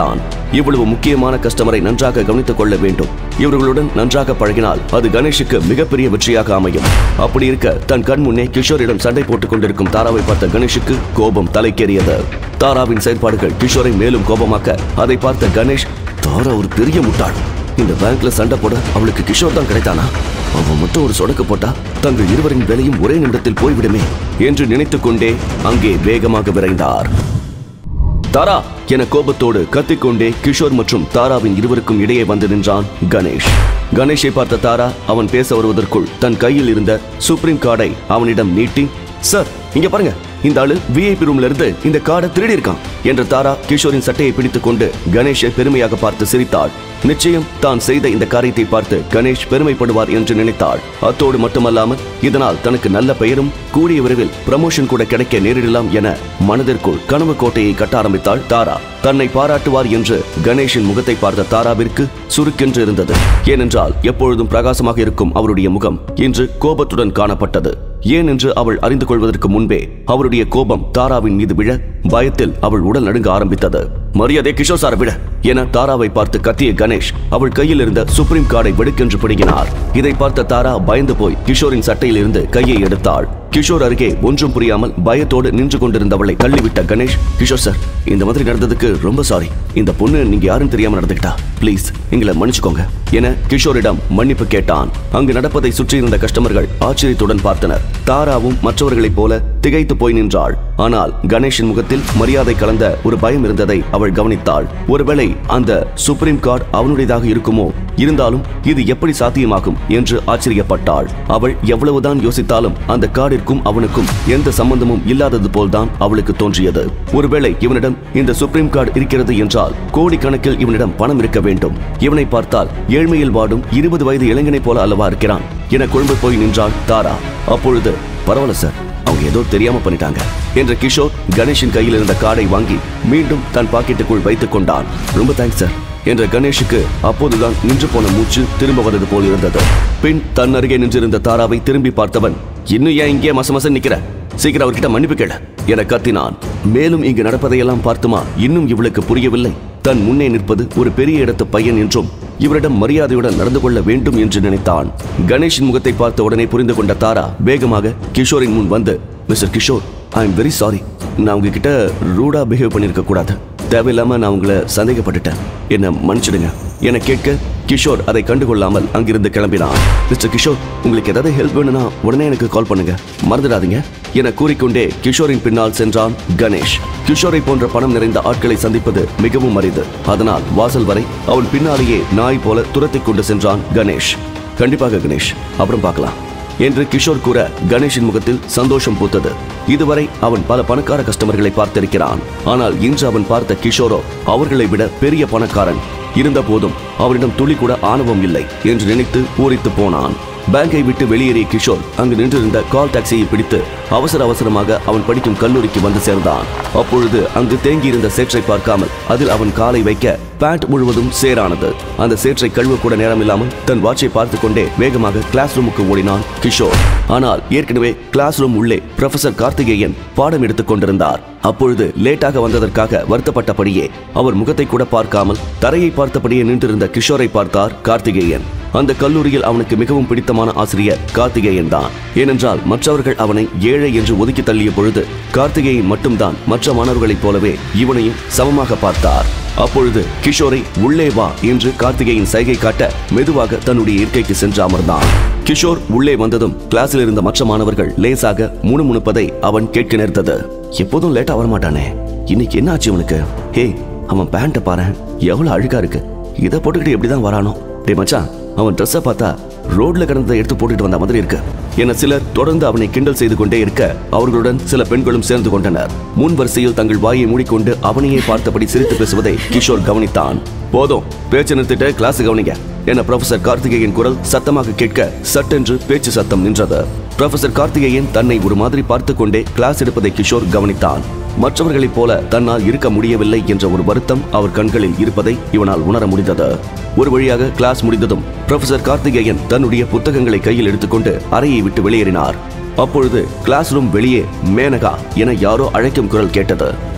இவ்வளவு முக்கியமான கஸ்டமரை நன்றாக கவனித்துக் கொள்ள வேண்டும் இவர்களுடன் நன்றாக பழகினால் அது கணேஷுக்கு மிகப்பெரிய வெற்றியாக அமையும் அப்படி இருக்க தன் கண் முன்னே கிஷோரிடம் சண்டை போட்டுக் கொண்டிருக்கும் தாராவை பார்த்த கணேஷுக்கு கோபம் தலைக்கேறியது தாராவின் செயல்பாடுகள் கிஷோரை மேலும் கோபமாக்க அதை பார்த்த கணேஷ் தாரா ஒரு பெரிய முட்டாள் இந்த பேங்க்ல சண்டை போட அவளுக்கு கிஷோர் தான் கிடைத்தானா அவன் மட்டும் ஒரு சொடக்கு போட்டா தங்கள் இருவரின் வேலையும் ஒரே நிமிடத்தில் போய்விடுமே என்று நினைத்துக் கொண்டே அங்கே வேகமாக விரைந்தார் தாரா என கோபத்தோடு கத்திக்கொண்டே கிஷோர் மற்றும் தாராவின் இருவருக்கும் இடையே வந்து நின்றான் கணேஷ் கணேஷை பார்த்த தாரா அவன் பேச வருவதற்குள் தன் கையில் இருந்த சுப்ரீம் கார்டை அவனிடம் நீட்டி சார் இங்க பாருங்க இந்த ஆளு விஐபி ரூம்ல இருந்து இந்த கார்டை திருடி இருக்கான் என்று தாரா கிஷோரின் சட்டையை பிடித்துக் கொண்டு கணேஷை பெருமையாக பார்த்து சிரித்தாள் நிச்சயம் தான் செய்த இந்த காரியத்தை பார்த்து கணேஷ் பெருமைப்படுவார் என்று நினைத்தாள் அத்தோடு மட்டுமல்லாமல் இதனால் தனக்கு நல்ல பெயரும் கூடிய விரைவில் ப்ரமோஷன் கூட கிடைக்க நேரிடலாம் என மனதிற்குள் கனவு கோட்டையை கட்ட ஆரம்பித்தாள் தாரா தன்னை பாராட்டுவார் என்று கணேஷின் முகத்தை பார்த்த தாராவிற்கு சுருக்கென்று இருந்தது ஏனென்றால் எப்பொழுதும் பிரகாசமாக இருக்கும் அவருடைய முகம் இன்று கோபத்துடன் காணப்பட்டது ஏன் என்று அவள் அறிந்து கொள்வதற்கு முன்பே அவருடைய கோபம் தாராவின் மீது விழ பயத்தில் அவள் உடல் நடுங்க ஆரம்பித்தது மரியாதை கிஷோர் சாரை விட என தாராவை பார்த்து கத்திய கணேஷ் அவள் கையில் இருந்த சுப்ரீம் கார்டை வெடுக்கென்று பிடுங்கினார் இதை பார்த்த தாரா பயந்து போய் கிஷோரின் சட்டையில் இருந்து கையை எடுத்தாள் கிஷோர் அருகே ஒன்றும் புரியாமல் பயத்தோடு நின்று கொண்டிருந்தவளை தள்ளிவிட்ட கணேஷ் கிஷோர் சார் இந்த மாதிரி நடந்ததுக்கு ரொம்ப சாரி இந்த பொண்ணு நீங்க யாரும் தெரியாம நடந்துக்கிட்டா ப்ளீஸ் எங்களை மன்னிச்சுக்கோங்க என கிஷோரிடம் மன்னிப்பு கேட்டான் அங்கு நடப்பதை சுற்றியிருந்த கஸ்டமர்கள் ஆச்சரியத்துடன் பார்த்தனர் தாராவும் மற்றவர்களைப் போல திகைத்து போய் நின்றாள் ஆனால் கணேஷின் முகத்தில் மரியாதை கலந்த ஒரு பயம் இருந்ததை அவள் கவனித்தாள் ஒருவேளை அந்த சுப்ரீம் கார்டு அவனுடையதாக இருக்குமோ இருந்தாலும் இது எப்படி சாத்தியமாகும் என்று ஆச்சரியப்பட்டாள் அவள் எவ்வளவுதான் யோசித்தாலும் அந்த கார்டிற்கும் அவனுக்கும் எந்த சம்பந்தமும் இல்லாதது போல்தான் அவளுக்கு தோன்றியது ஒருவேளை இவனிடம் இந்த சுப்ரீம் கார்டு இருக்கிறது என்றால் கோடிக்கணக்கில் இவனிடம் பணம் இருக்க வேண்டும் இவனை பார்த்தால் ஏழ்மையில் வாடும் இருபது வயது இளைஞனைப் போல அல்லவா இருக்கிறான் என கொழும்பு போய் நின்றாள் தாரா அப்பொழுது பரவாயில்ல சார் அவங்க ஏதோ தெரியாம பண்ணிட்டாங்க என்ற கிஷோர் கணேஷின் கையில் இருந்த கார்டை வாங்கி மீண்டும் தன் பாக்கெட்டுக்குள் வைத்துக் கொண்டான் ரொம்ப தேங்க்ஸ் சார் என்ற கணேஷுக்கு அப்போதுதான் நின்று போன மூச்சு திரும்ப வந்தது போல் இருந்தது பின் தன் அருகே நின்றிருந்த தாராவை திரும்பி பார்த்தவன் இன்னும் ஏன் இங்கே மசமச நிக்கிற சீக்கிரம் அவர்கிட்ட மன்னிப்பு கேள என கத்தினான் மேலும் இங்கு நடப்பதையெல்லாம் பார்த்துமா இன்னும் இவளுக்கு புரியவில்லை தன் முன்னே நிற்பது ஒரு பெரிய இடத்து பையன் என்றும் இவரிடம் மரியாதையுடன் நடந்து கொள்ள வேண்டும் என்று நினைத்தான் கணேஷின் முகத்தை பார்த்த உடனே புரிந்து கொண்ட தாரா வேகமாக கிஷோரின் முன் வந்து mister Kishore I am very sorry நான் உங்ககிட்ட ரூடா பிஹேவ் பண்ணியிருக்க கூடாது தேவையில்லாம நான் உங்களை சந்தேகப்பட்டுட்டேன் என்ன மன்னிச்சிடுங்க என கேட்க கிஷோர் அதை கண்டுகொள்ளாமல் அங்கிருந்து கிளம்பினான் மிஸ்டர் கிஷோர் உங்களுக்கு ஏதாவது ஹெல்ப் வேணும்னா உடனே எனக்கு கால் பண்ணுங்க மறந்துடாதீங்க என கூறிக்கொண்டே கிஷோரின் பின்னால் சென்றான் கணேஷ் கிஷோரை போன்ற பணம் நிறைந்த ஆட்களை சந்திப்பது மிகவும் அரிது அதனால் வாசல் வரை அவன் பின்னாலேயே நாய் போல துரத்திக் கொண்டு சென்றான் கணேஷ் கண்டிப்பாக கணேஷ் அப்புறம் பார்க்கலாம் என்று கிஷோர் கூற கணேஷின் முகத்தில் சந்தோஷம் பூத்தது இதுவரை அவன் பல பணக்கார கஸ்டமர்களை பார்த்திருக்கிறான் ஆனால் இன்று அவன் பார்த்த கிஷோரோ அவர்களை விட பெரிய பணக்காரன் இருந்த போதும் அவனிடம் துளி கூட ஆணவம் இல்லை என்று நினைத்து பூரித்து போனான் பேங்கை விட்டு வெளியேறிய கிஷோர் அங்கு நின்றிருந்த கால் டாக்ஸியை பிடித்து அவசர அவசரமாக அவன் படிக்கும் கல்லூரிக்கு வந்து சேர்ந்தான் அப்பொழுது அங்கு தேங்கியிருந்த சேற்றை பார்க்காமல் அதில் அவன் காலை வைக்க பேண்ட் முழுவதும் சேரானது அந்த சேற்றை கழுவ கூட நேரமில்லாமல் தன் வாட்சை பார்த்து கொண்டே வேகமாக கிளாஸ் ரூமுக்கு ஓடினான் கிஷோர் ஆனால் ஏற்கனவே கிளாஸ் ரூம் உள்ளே ப்ரொஃபசர் கார்த்திகேயன் பாடம் எடுத்துக் கொண்டிருந்தார் அப்பொழுது லேட்டாக வந்ததற்காக வருத்தப்பட்டபடியே அவர் முகத்தை கூட பார்க்காமல் தரையை பார்த்தபடியே நின்றிருந்த கிஷோரை பார்த்தார் கார்த்திகேயன் அந்த கல்லூரியில் அவனுக்கு மிகவும் பிடித்தமான ஆசிரியர் கார்த்திகேயன் தான் ஏனென்றால் மற்றவர்கள் அவனை ஏழை என்று ஒதுக்கி தள்ளிய பொழுது கார்த்திகேயன் மட்டும்தான் மற்ற மாணவர்களைப் போலவே இவனையும் சமமாக பார்த்தார் அப்பொழுது கிஷோரை உள்ளே வா என்று கார்த்திகேயன் சைகை காட்ட மெதுவாக தன்னுடைய இருக்கைக்கு சென்று அமர்ந்தான் கிஷோர் உள்ளே வந்ததும் கிளாஸில் இருந்த மற்ற மாணவர்கள் லேசாக முணுமுணுப்பதை அவன் கேட்க நேர்ந்தது எப்போதும் லேட்டா வரமாட்டானே இன்னைக்கு என்ன ஆச்சு இவனுக்கு ஹே அவன் பேண்ட்டை பாரு எவ்வளவு அழுக்கா இருக்கு இதை போட்டுக்கிட்டு எப்படிதான் வரானோ டே மச்சான் அவன் ட்ரெஸ்ஸை பார்த்தா ரோட்ல கிடந்ததை எடுத்து போட்டுட்டு வந்த மாதிரி இருக்கு என சிலர் தொடர்ந்து அவனை கிண்டல் செய்து கொண்டே இருக்க அவர்களுடன் சில பெண்களும் சேர்ந்து கொண்டனர் முன் வரிசையில் தங்கள் வாயை மூடிக்கொண்டு அவனையே பார்த்தபடி சிரித்து பேசுவதை கிஷோர் கவனித்தான் போதும் பேச்சு நிறுத்திட்டு கிளாஸ் கவனிங்க என ப்ரொஃபசர் கார்த்திகேயன் குரல் சத்தமாக கேட்க சட்டென்று பேச்சு சத்தம் நின்றது ப்ரொஃபசர் கார்த்திகேயன் தன்னை ஒரு மாதிரி பார்த்து கொண்டே கிளாஸ் எடுப்பதை கிஷோர் கவனித்தான் மற்றவர்களைப் போல தன்னால் இருக்க முடியவில்லை என்ற ஒரு வருத்தம் அவர் கண்களில் இருப்பதை இவனால் உணர முடிந்தது ஒரு வழியாக கிளாஸ் முடிந்ததும் ப்ரொஃபசர் கார்த்திகேயன் தன்னுடைய புத்தகங்களை கையில் எடுத்துக்கொண்டு அறையை விட்டு வெளியேறினார் அப்பொழுது கிளாஸ் ரூம் வெளியே மேனகா என யாரோ அழைக்கும் குரல் கேட்டது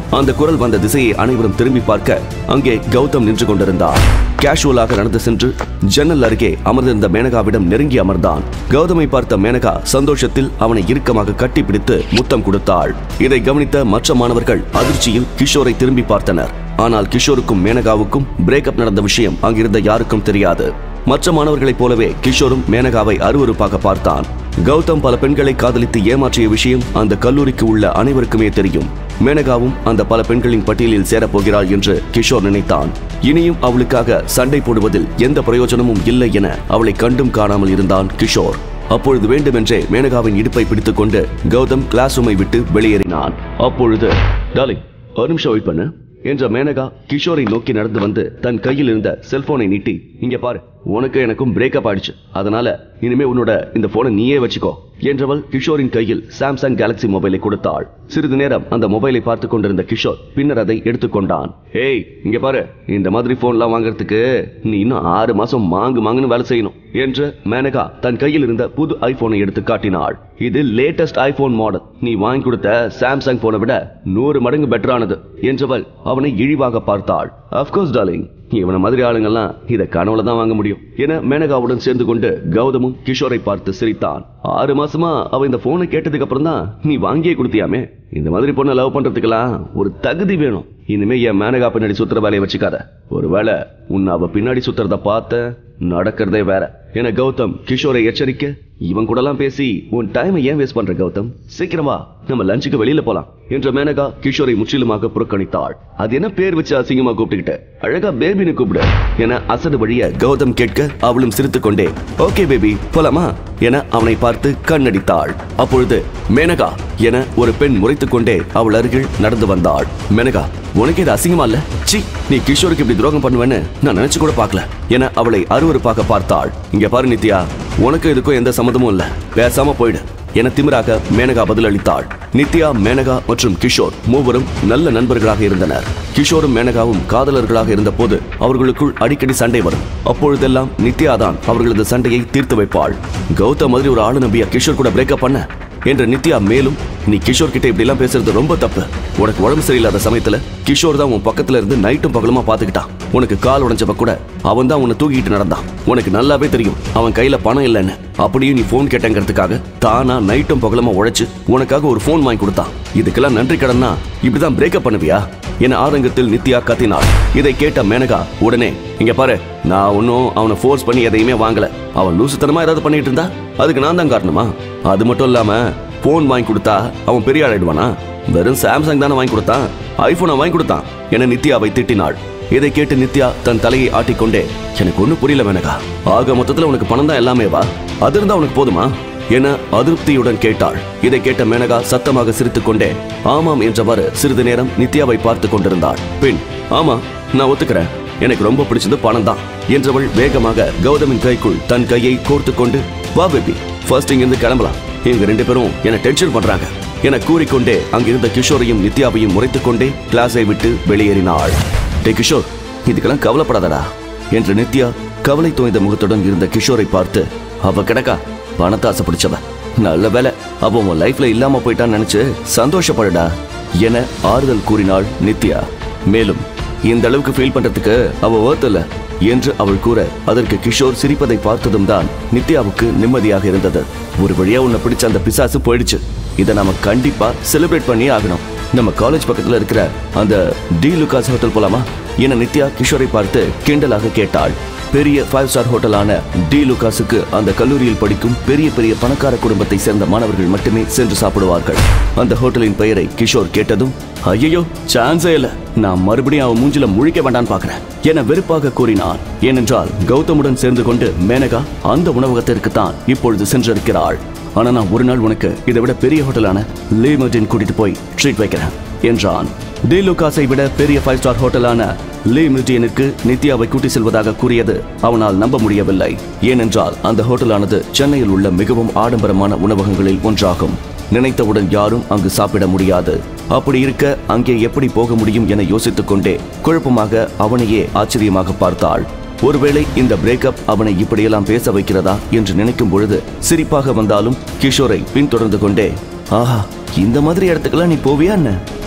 அந்த குரல் வந்த திசையை அனைவரும் திரும்பி பார்க்க அங்கே கௌதம் நின்று கொண்டிருந்தார் கேஷுவலாக நடந்து சென்று ஜன்னல் அருகே அமர்ந்திருந்த மேனகாவிடம் நெருங்கி அமர்ந்தான் கௌதமை பார்த்த மேனகா சந்தோஷத்தில் அவனை இறுக்கமாக கட்டிப்பிடித்து முத்தம் கொடுத்தாள் இதை கவனித்த மற்ற மாணவர்கள் அதிர்ச்சியில் கிஷோரை திரும்பி பார்த்தனர் ஆனால் கிஷோருக்கும் மேனகாவுக்கும் பிரேக்கப் நடந்த விஷயம் அங்கிருந்த யாருக்கும் தெரியாது மற்ற மாணவர்களைப் போலவே கிஷோரும் மேனகாவை அருவருப்பாக பார்த்தான் கௌதம் பல பெண்களை காதலித்து ஏமாற்றிய விஷயம் அந்த கல்லூரிக்கு உள்ள அனைவருக்குமே தெரியும் மேனகாவும் அந்த பல பெண்களின் பட்டியலில் சேரப்போகிறாள் என்று கிஷோர் நினைத்தான் இனியும் அவளுக்காக சண்டை போடுவதில் எந்த பிரயோஜனமும் இல்லை என அவளை கண்டும் காணாமல் இருந்தான் கிஷோர் அப்பொழுது வேண்டுமென்றே மேனகாவின் இடுப்பை பிடித்துக் கொண்டு கௌதம் கிளாஸ் ரூமை விட்டு வெளியேறினான் அப்பொழுது டார்லிங் ஒரு நிமிஷம் வெயிட் பண்ணு என்ற மேனகா கிஷோரை நோக்கி நடந்து வந்து தன் கையில் இருந்த செல்போனை நீட்டி இங்க பாரு உனக்கு எனக்கும் பிரேக்கப் ஆயிடுச்சு அதனால இனிமே உன்னோட இந்த போனை நீயே வச்சுக்கோ என்றவள் கிஷோரின் கையில் சாம்சங் கேலக்ஸி மொபைலை கொடுத்தாள் சிறிது நேரம் அந்த மொபைலை பார்த்து கொண்டிருந்த கிஷோர் பின்னர் அதை எடுத்துக்கொண்டான் ஏய் இங்க பாரு இந்த மாதிரி போன்லாம் வாங்குறதுக்கு நீ இன்னும் ஆறு மாசம் மாங்கு மாங்குன்னு வேலை செய்யணும் என்று மேனகா தன் கையில் இருந்த புது ஐபோனை எடுத்து காட்டினாள் இது லேட்டஸ்ட் ஐபோன் மாடல் நீ வாங்கி கொடுத்த சாம்சங் போனை விட நூறு மடங்கு பெட்டரானது என்றவள் அவனை இழிவாக பார்த்தாள் அப்கோர்ஸ் டார்லிங் இவன மாதிரி ஆளுங்கெல்லாம் இத கனவுல தான் வாங்க முடியும் என மேனகாவுடன் சேர்ந்து கொண்டு கௌதமும் கிஷோரை பார்த்து சிரித்தான் ஆறு மாசமா அவ இந்த போனை கேட்டதுக்கு அப்புறம் தான் நீ வாங்கியே கொடுத்தியாமே இந்த மாதிரி பொண்ணை லவ் பண்றதுக்கெல்லாம் ஒரு தகுதி வேணும் இனிமே என் மேனகா பின்னாடி சுத்துற வேலையை வச்சுக்காத ஒருவேளை உன்னை அவ பின்னாடி சுத்துறத பார்த்த நடக்கிறதே வேற என கௌதம் கிஷோரை எச்சரிக்க இவன் கூடலாம் பேசி உன் டைமை ஏன் வேஸ்ட் பண்ற கௌதம் சீக்கிரமா நம்ம லஞ்சுக்கு வெளியில போலாம் என்ற மேனகா கிஷோரை முற்றிலுமாக புறக்கணித்தாள் அது என்ன பேர் வச்சு அசிங்கமா கூப்பிட்டுக்கிட்ட அழகா பேபின்னு கூப்பிடு என அசடு வழிய கௌதம் கேட்க அவளும் சிரித்துக் கொண்டே ஓகே பேபி போலாமா என அவனை பார்த்து கண்ணடித்தாள் அப்பொழுது மேனகா என ஒரு பெண் முறைத்துக் கொண்டே அவள் அருகில் நடந்து வந்தாள் மேனகா உனக்கு இது அசிங்கமா இல்ல சி நீ கிஷோருக்கு இப்படி துரோகம் பண்ணுவேன்னு நான் நினைச்சு கூட பார்க்கல என அவளை அருவருப்பாக பார்த்தாள் இங்க பாரு நித்யா உனக்கு இதுக்கும் எந்த சம்மந்தமும் இல்ல பேசாம போயிடு என திமிராக மேனகா பதிலளித்தாள் நித்யா மேனகா மற்றும் கிஷோர் மூவரும் நல்ல நண்பர்களாக இருந்தனர் கிஷோரும் மேனகாவும் காதலர்களாக இருந்தபோது அவர்களுக்குள் அடிக்கடி சண்டை வரும் அப்பொழுதெல்லாம் நித்யா தான் அவர்களது சண்டையை தீர்த்து வைப்பாள் கௌதம் மாதிரி ஒரு ஆளு நம்பியா கிஷோர் கூட பிரேக்கப் பண்ண என்ற நித்யா மேலும் நீ கிஷோர் கிட்ட இப்படி எல்லாம் பேசுறது ரொம்ப தப்பு உனக்கு உடம்பு சரியில்லாத சமயத்துல கிஷோர் தான் உன் பக்கத்துல இருந்து நைட்டும் பகலுமா பாத்துக்கிட்டான் உனக்கு கால் உடைஞ்சப்ப கூட அவன் தான் உன்னை தூக்கிட்டு நடந்தான் உனக்கு நல்லாவே தெரியும் அவன் கையில பணம் இல்லைன்னு அப்படியும் நீ போன் கேட்டங்கிறதுக்காக தானா நைட்டும் பகலுமா உழைச்சு உனக்காக ஒரு போன் வாங்கி கொடுத்தான் இதுக்கெல்லாம் நன்றி கடன்னா இப்படிதான் பிரேக்கப் பண்ணுவியா என ஆதங்கத்தில் நித்யா கத்தினாள் இதை கேட்ட மேனகா உடனே இங்க பாரு நான் ஒன்னும் அவனை ஃபோர்ஸ் பண்ணி எதையுமே வாங்கல அவன் லூசுத்தனமா ஏதாவது பண்ணிட்டு இருந்தா அதுக்கு நான் தான் காரணமா அது மட்டும் இல்லாம போன் வாங்கி கொடுத்தா அவன் பெரிய ஆளாயிடுவானா வெறும் சாம்சங் தானே வாங்கி கொடுத்தான் ஐபோனை வாங்கி கொடுத்தான் என நித்யாவை திட்டினாள் இதை கேட்டு நித்யா தன் தலையை ஆட்டிக்கொண்டே எனக்கு ஒன்னும் புரியல மேனகா ஆக மொத்தத்துல உனக்கு பணம் தான் எல்லாமே வா அது இருந்தா உனக்கு போதுமா என அதிருப்தியுடன் கேட்டாள் இதை கேட்ட மேனகா சத்தமாக சிரித்துக் கொண்டே ஆமாம் என்றவாறு சிறிது நேரம் நித்யாவை பார்த்து கொண்டிருந்தாள் பின் ஆமா நான் ஒத்துக்கிறேன் எனக்கு ரொம்ப பிடிச்சது பணம் தான் என்றவள் வேகமாக கௌதமின் கைக்குள் தன் கையை கோர்த்து கொண்டு வா பேபி ஃபர்ஸ்ட் இங்கிருந்து கிளம்பலாம் இவங்க ரெண்டு பேரும் என்ன டென்ஷன் பண்றாங்க என கூறிக்கொண்டே அங்கிருந்த கிஷோரையும் நித்யாவையும் முறைத்துக் கொண்டே கிளாஸை விட்டு வெளியேறினாள் டே கிஷோர் இதுக்கெல்லாம் கவலைப்படாதடா என்று நித்யா கவலை தோய்ந்த முகத்துடன் இருந்த கிஷோரை பார்த்து அவ கிடக்கா பணத்தை ஆசைப்பிடிச்சவ நல்ல வேலை அவ உன் லைஃப்ல இல்லாம போயிட்டான்னு நினைச்சு சந்தோஷப்படுடா என ஆறுதல் கூறினாள் நித்யா மேலும் இந்த அளவுக்கு ஃபீல் பண்றதுக்கு அவ worth இல்ல என்று அவள் கூற அதற்கு கிஷோர் சிரிப்பதை பார்த்ததும் தான் நித்யாவுக்கு நிம்மதியாக இருந்தது ஒரு வழியா உன்னை பிடிச்ச அந்த பிசாசு போயிடுச்சு இதை நாம கண்டிப்பா செலிப்ரேட் பண்ணி ஆகணும் நம்ம காலேஜ் பக்கத்துல இருக்கிற அந்த டி லுகாஸ் ஹோட்டல் போலாமா என நித்யா கிஷோரை பார்த்து கிண்டலாக கேட்டாள் பெரிய ஃபைவ் ஸ்டார் ஹோட்டலான டி லுகாஸுக்கு அந்த கல்லூரியில் படிக்கும் பெரிய பெரிய பணக்கார குடும்பத்தை சேர்ந்த மாணவர்கள் மட்டுமே சென்று சாப்பிடுவார்கள் அந்த ஹோட்டலின் பெயரை கிஷோர் கேட்டதும் ஐயோ சான்ஸே இல்ல நான் மறுபடியும் அவன் மூஞ்சில முழிக்க வேண்டான்னு பாக்குறேன் என வெறுப்பாக கூறினான் ஏனென்றால் கௌதமுடன் சேர்ந்து கொண்டு மேனகா அந்த உணவகத்திற்கு தான் இப்பொழுது சென்றிருக்கிறாள் ஆனா நான் ஒரு நாள் உனக்கு இதை விட பெரிய ஹோட்டலான லீமர்டின் கூட்டிட்டு போய் ட்ரீட் வைக்கிறேன் என்றான் டி லுகாஸை விட பெரிய ஃபைவ் ஸ்டார் ஹோட்டலான லீ மில்டியனுக்கு நித்யாவை கூட்டி செல்வதாக கூறியது அவனால் நம்ப முடியவில்லை ஏனென்றால் அந்த ஹோட்டலானது சென்னையில் உள்ள மிகவும் ஆடம்பரமான உணவகங்களில் ஒன்றாகும் நினைத்தவுடன் யாரும் அங்கு சாப்பிட முடியாது அப்படி இருக்க அங்கே எப்படி போக முடியும் என யோசித்துக் கொண்டே குழப்பமாக அவனையே ஆச்சரியமாக பார்த்தாள் ஒருவேளை இந்த பிரேக்கப் அவனை இப்படியெல்லாம் பேச வைக்கிறதா என்று நினைக்கும் பொழுது சிரிப்பாக வந்தாலும் கிஷோரை பின்தொடர்ந்து கொண்டே ஆஹா இந்த மாதிரி இடத்துக்கெல்லாம் நீ போவியா என்ன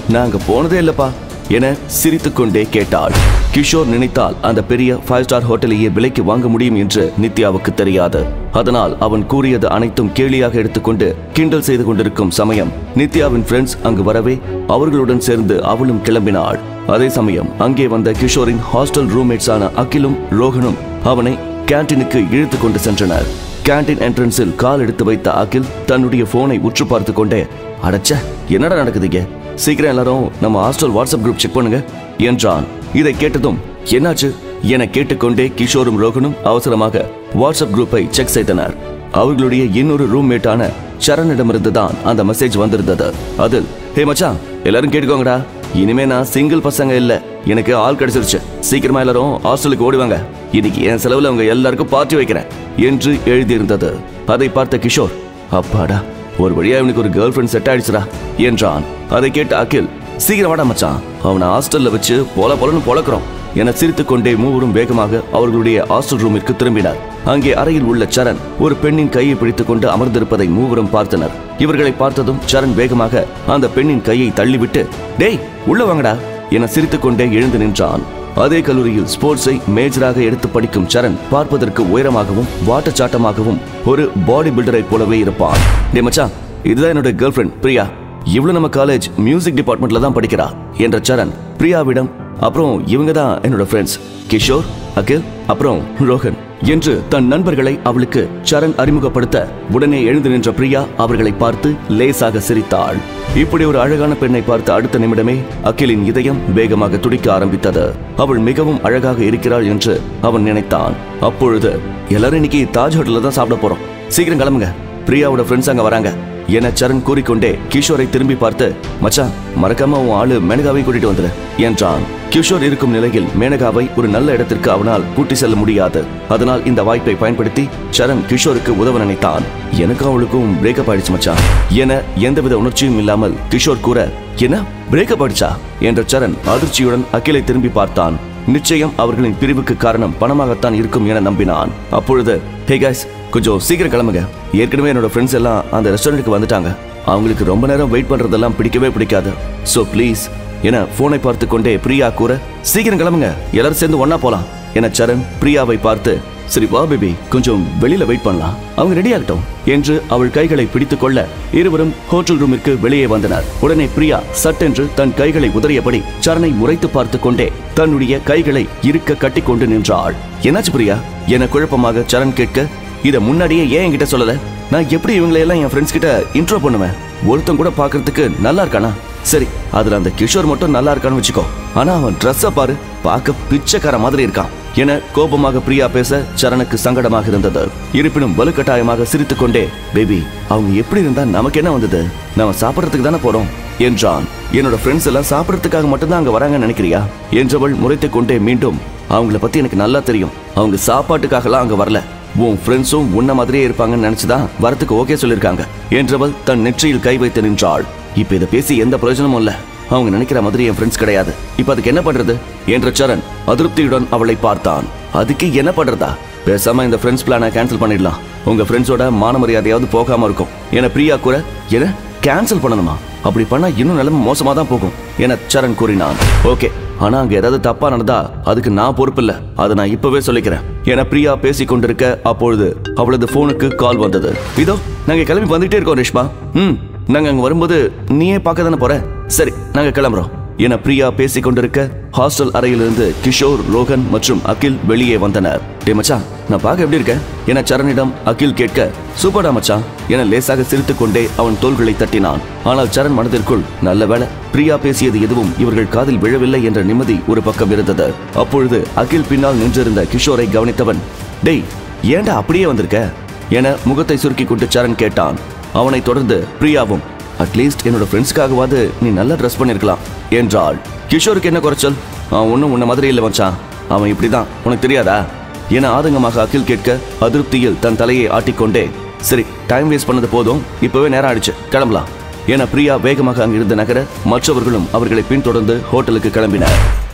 நாங்க போனதே இல்லப்பா என சிரித்துக்கொண்டே கேட்டாள் கிஷோர் நினைத்தால் அந்த பெரிய ஃபைவ் ஸ்டார் ஹோட்டலையே விலைக்கு வாங்க முடியும் என்று நித்யாவுக்கு தெரியாது அதனால் அவன் கூறியது அனைத்தும் கேலியாக எடுத்துக்கொண்டு கிண்டல் செய்து கொண்டிருக்கும் சமயம் நித்யாவின் ஃப்ரெண்ட்ஸ் அங்கு வரவே அவர்களுடன் சேர்ந்து அவளும் கிளம்பினாள் அதே சமயம் அங்கே வந்த கிஷோரின் ஹாஸ்டல் ரூம்மேட்ஸான அகிலும் ரோஹனும் அவனை கேண்டீனுக்கு இழுத்து கொண்டு சென்றனர் கேண்டீன் என்ட்ரன்ஸில் கால் எடுத்து வைத்த அகில் தன்னுடைய போனை உற்று பார்த்து கொண்டே அடச்ச என்னடா நடக்குதுங்க சீக்கிரம் எல்லாரும் நம்ம ஹாஸ்டல் வாட்ஸ்அப் குரூப் செக் பண்ணுங்க என்றான் இதை கேட்டதும் என்னாச்சு என கேட்டுக்கொண்டே கிஷோரும் ரோகனும் அவசரமாக வாட்ஸ்அப் குரூப்பை செக் செய்தனர் அவர்களுடைய இன்னொரு ரூம்மேட்டான சரணிடமிருந்து தான் அந்த மெசேஜ் வந்திருந்தது அதில் ஹே மச்சான் எல்லாரும் கேட்டுக்கோங்கடா இனிமே நான் சிங்கிள் பசங்க இல்ல எனக்கு ஆள் கிடைச்சிருச்சு சீக்கிரமா எல்லாரும் ஹாஸ்டலுக்கு ஓடுவாங்க இன்னைக்கு என் செலவுல அவங்க எல்லாருக்கும் பார்ட்டி வைக்கிறேன் என்று எழுதியிருந்தது அதை பார்த்த கிஷோர் அப்பாடா ஒரு வழியா இவனுக்கு ஒரு கேர்ள் ஃப்ரெண்ட் செட் ஆயிடுச்சுடா என்றான் அதை கேட்ட அகில் சீக்கிரம் வாடா மச்சான் அவனை ஹாஸ்டல்ல வச்சு பொல பொலன்னு பொழக்கிறோம் என சிரித்துக்கொண்டே மூவரும் வேகமாக அவர்களுடைய ஹாஸ்டல் ரூமிற்கு திரும்பினர் அங்கே அறையில் உள்ள சரண் ஒரு பெண்ணின் கையை பிடித்துக் கொண்டு அமர்ந்திருப்பதை மூவரும் பார்த்தனர் இவர்களை பார்த்ததும் சரண் வேகமாக அந்த பெண்ணின் கையை தள்ளிவிட்டு டேய் உள்ள வாங்கடா என சிரித்துக்கொண்டே எழுந்து நின்றான் அதே கல்லூரியில் ஸ்போர்ட்ஸை மேஜராக எடுத்து படிக்கும் சரண் பார்ப்பதற்கு உயரமாகவும் வாட்டச்சாட்டமாகவும் ஒரு பாடி பில்டரை போலவே இருப்பான் டே மச்சான் இதுதான் என்னோட கேர்ள் ஃப்ரெண்ட் பிரியா இவ்வளவு நம்ம காலேஜ் மியூசிக் டிபார்ட்மெண்ட்ல தான் படிக்கிறா என்ற சரண் பிரியாவிடம் அப்புறம் இவங்க தான் என்னோட ஃப்ரெண்ட்ஸ் கிஷோர் அகில் அப்புறம் ரோஹன் என்று தன் நண்பர்களை அவளுக்கு சரண் அறிமுகப்படுத்த உடனே எழுந்து நின்ற பிரியா அவர்களை பார்த்து லேசாக சிரித்தாள் இப்படி ஒரு அழகான பெண்ணை பார்த்த அடுத்த நிமிடமே அகிலின் இதயம் வேகமாக துடிக்க ஆரம்பித்தது அவள் மிகவும் அழகாக இருக்கிறாள் என்று அவன் நினைத்தான் அப்பொழுது எல்லாரும் இன்னைக்கு தாஜ் ஹோட்டல்ல தான் சாப்பிட போறோம் சீக்கிரம் கிளம்புங்க பிரியாவோட ஃப்ரெண்ட்ஸ் அங்க வராங்க என சரண் கூறிக்கொண்டே கிஷோரை திரும்பி பார்த்து மச்சான் மறக்காம உன் ஆளு மேனகாவை கூட்டிட்டு வந்துரு என்றான் கிஷோர் இருக்கும் நிலையில் மேனகாவை ஒரு நல்ல இடத்திற்கு அவனால் கூட்டி செல்ல முடியாது அதனால் இந்த வாய்ப்பை பயன்படுத்தி சரண் கிஷோருக்கு உதவ நினைத்தான் எனக்கும் அவளுக்கும் பிரேக்கப் ஆயிடுச்சு மச்சான் என எந்தவித உணர்ச்சியும் இல்லாமல் கிஷோர் கூற என்ன பிரேக்கப் ஆயிடுச்சா என்ற சரண் அதிர்ச்சியுடன் அகிலை திரும்பி பார்த்தான் நிச்சயம் அவர்களின் பிரிவுக்கு காரணம் பணமாகத்தான் இருக்கும் என நம்பினான் அப்பொழுது ஹே guys கொஞ்சம் சீக்கிரம் கிளம்புங்க ஏற்கனவே என்னோட ஃப்ரெண்ட்ஸ் எல்லாம் அந்த ரெஸ்டாரண்ட்டுக்கு வந்துட்டாங்க அவங்களுக்கு ரொம்ப நேரம் வெயிட் பண்றதெல்லாம் பிடிக்கவே பிடிக்காது ஸோ ப்ளீஸ் என போனை பார்த்து கொண்டே பிரியா கூற சீக்கிரம் கிளம்புங்க எல்லாரும் சேர்ந்து ஒண்ணா போலாம் என சரண் பிரியாவை பார்த்து சரி வா பேபி கொஞ்சம் வெளியில வெயிட் பண்ணலாம் அவங்க ரெடி ஆகட்டும் என்று அவள் கைகளை பிடித்துக் கொள்ள இருவரும் ஹோட்டல் ரூமிற்கு வெளியே வந்தனர் உடனே பிரியா சட்டென்று தன் கைகளை உதறியபடி சரணை முறைத்து பார்த்து கொண்டே தன்னுடைய கைகளை இருக்க கட்டிக்கொண்டு நின்றாள் என்னாச்சு பிரியா என குழப்பமாக சரண் கேட்க இத முன்னாடியே ஏன் என்கிட்ட சொல்லல நான் எப்படி இவங்களை எல்லாம் என் ஃப்ரெண்ட்ஸ் கிட்ட இன்ட்ரோ பண்ணுவேன் ஒருத்தன் கூட பார்க்கிறதுக்கு நல்லா இருக்கானா சரி அதுல அந்த கிஷோர் மட்டும் நல்லா இருக்கான்னு வச்சுக்கோ ஆனா அவன் ட்ரெஸ்ஸ பாரு பார்க்க பிச்சைக்கார மாதிரி இருக்கான் என கோபமாக பிரியா பேச சரணுக்கு சங்கடமாக இருந்தது இருப்பினும் வலுக்கட்டாயமாக சிரித்துக்கொண்டே பேபி அவங்க எப்படி இருந்தா நமக்கு என்ன வந்தது நாம சாப்பிடறதுக்கு தானே போறோம் என்றான் என்னோட ஃப்ரெண்ட்ஸ் எல்லாம் சாப்பிடறதுக்காக மட்டும்தான் அங்க வராங்கன்னு நினைக்கிறியா என்றவள் முறைத்துக் கொண்டே மீண்டும் அவங்கள பத்தி எனக்கு நல்லா தெரியும் அவங்க சாப்பாட்டுக்காகலாம் அங்க வரல உன் ஃப்ரெண்ட்ஸும் உன்ன மாதிரியே இருப்பாங்கன்னு நினைச்சுதான் வரத்துக்கு ஓகே சொல்லிருக்காங்க என்றவள் தன் நெற்றியில் கை வைத்து நின்றாள் இப்ப இதை பேசி எந்த பிரயோஜனமும் இல்ல அவங்க நினைக்கிற மாதிரி என் ஃப்ரெண்ட்ஸ் கிடையாது இப்ப அதுக்கு என்ன பண்றது என்ற சரண் அதிருப்தியுடன் அவளை பார்த்தான் அதுக்கு என்ன பண்றதா பேசாம இந்த ஃப்ரெண்ட்ஸ் பிளானை கேன்சல் பண்ணிடலாம் உங்க ஃப்ரெண்ட்ஸோட மான மரியாதையாவது போகாம இருக்கும் என பிரியா கூற என கேன்சல் பண்ணணுமா அப்படி பண்ணா இன்னும் நிலைமை மோசமா தான் போகும் என சரண் கூறினான் ஓகே ஆனா அங்க ஏதாவது தப்பா நடந்தா அதுக்கு நான் பொறுப்பில்ல அதை நான் இப்பவே சொல்லிக்கிறேன் என பிரியா பேசிக் கொண்டிருக்க அப்பொழுது அவளது போனுக்கு கால் வந்தது இதோ நாங்க கிளம்பி வந்துட்டே இருக்கோம் ரேஷ்மா ம் நாங்க அங்க வரும்போது நீயே பார்க்க தானே போற சரி நாங்க கிளம்புறோம் என பிரியா பேசிக் கொண்டிருக்க ஹாஸ்டல் அறையிலிருந்து கிஷோர் ரோகன் மற்றும் அகில் வெளியே வந்தனர் டே மச்சான் நான் பார்க்க எப்படி இருக்க என சரணிடம் அகில் கேட்க சூப்பர்டா மச்சான் என லேசாக சிரித்துக் கொண்டே அவன் தோள்களை தட்டினான் ஆனால் சரண் மனதிற்குள் நல்ல வேளை பிரியா பேசியது எதுவும் இவர்கள் காதில் விழவில்லை என்ற நிம்மதி ஒரு பக்கம் இருந்தது அப்பொழுது அகில் பின்னால் நின்றிருந்த கிஷோரை கவனித்தவன் டேய் ஏன்டா அப்படியே வந்திருக்க என முகத்தை சுருக்கி கொண்டு சரண் கேட்டான் அவனைத் தொடர்ந்து பிரியாவும் அட்லீஸ்ட் என்னோட ஃப்ரெண்ட்ஸ்க்காகவாது நீ நல்லா ட்ரெஸ் பண்ணிருக்கலாம் என்றாள் கிஷோருக்கு என்ன குறைச்சல் அவன் ஒன்றும் உன்ன மாதிரி இல்லை மச்சான் அவன் இப்படிதான் உனக்கு தெரியாதா என ஆதங்கமாக அகில் கேட்க அதிருப்தியில் தன் தலையை ஆட்டிக்கொண்டே சரி டைம் வேஸ்ட் பண்ணது போதும் இப்பவே நேரம் ஆயிடுச்சு கிளம்பலாம் என பிரியா வேகமாக அங்கிருந்து நகர மற்றவர்களும் அவர்களை பின்தொடர்ந்து ஹோட்டலுக்கு கிளம்பினர்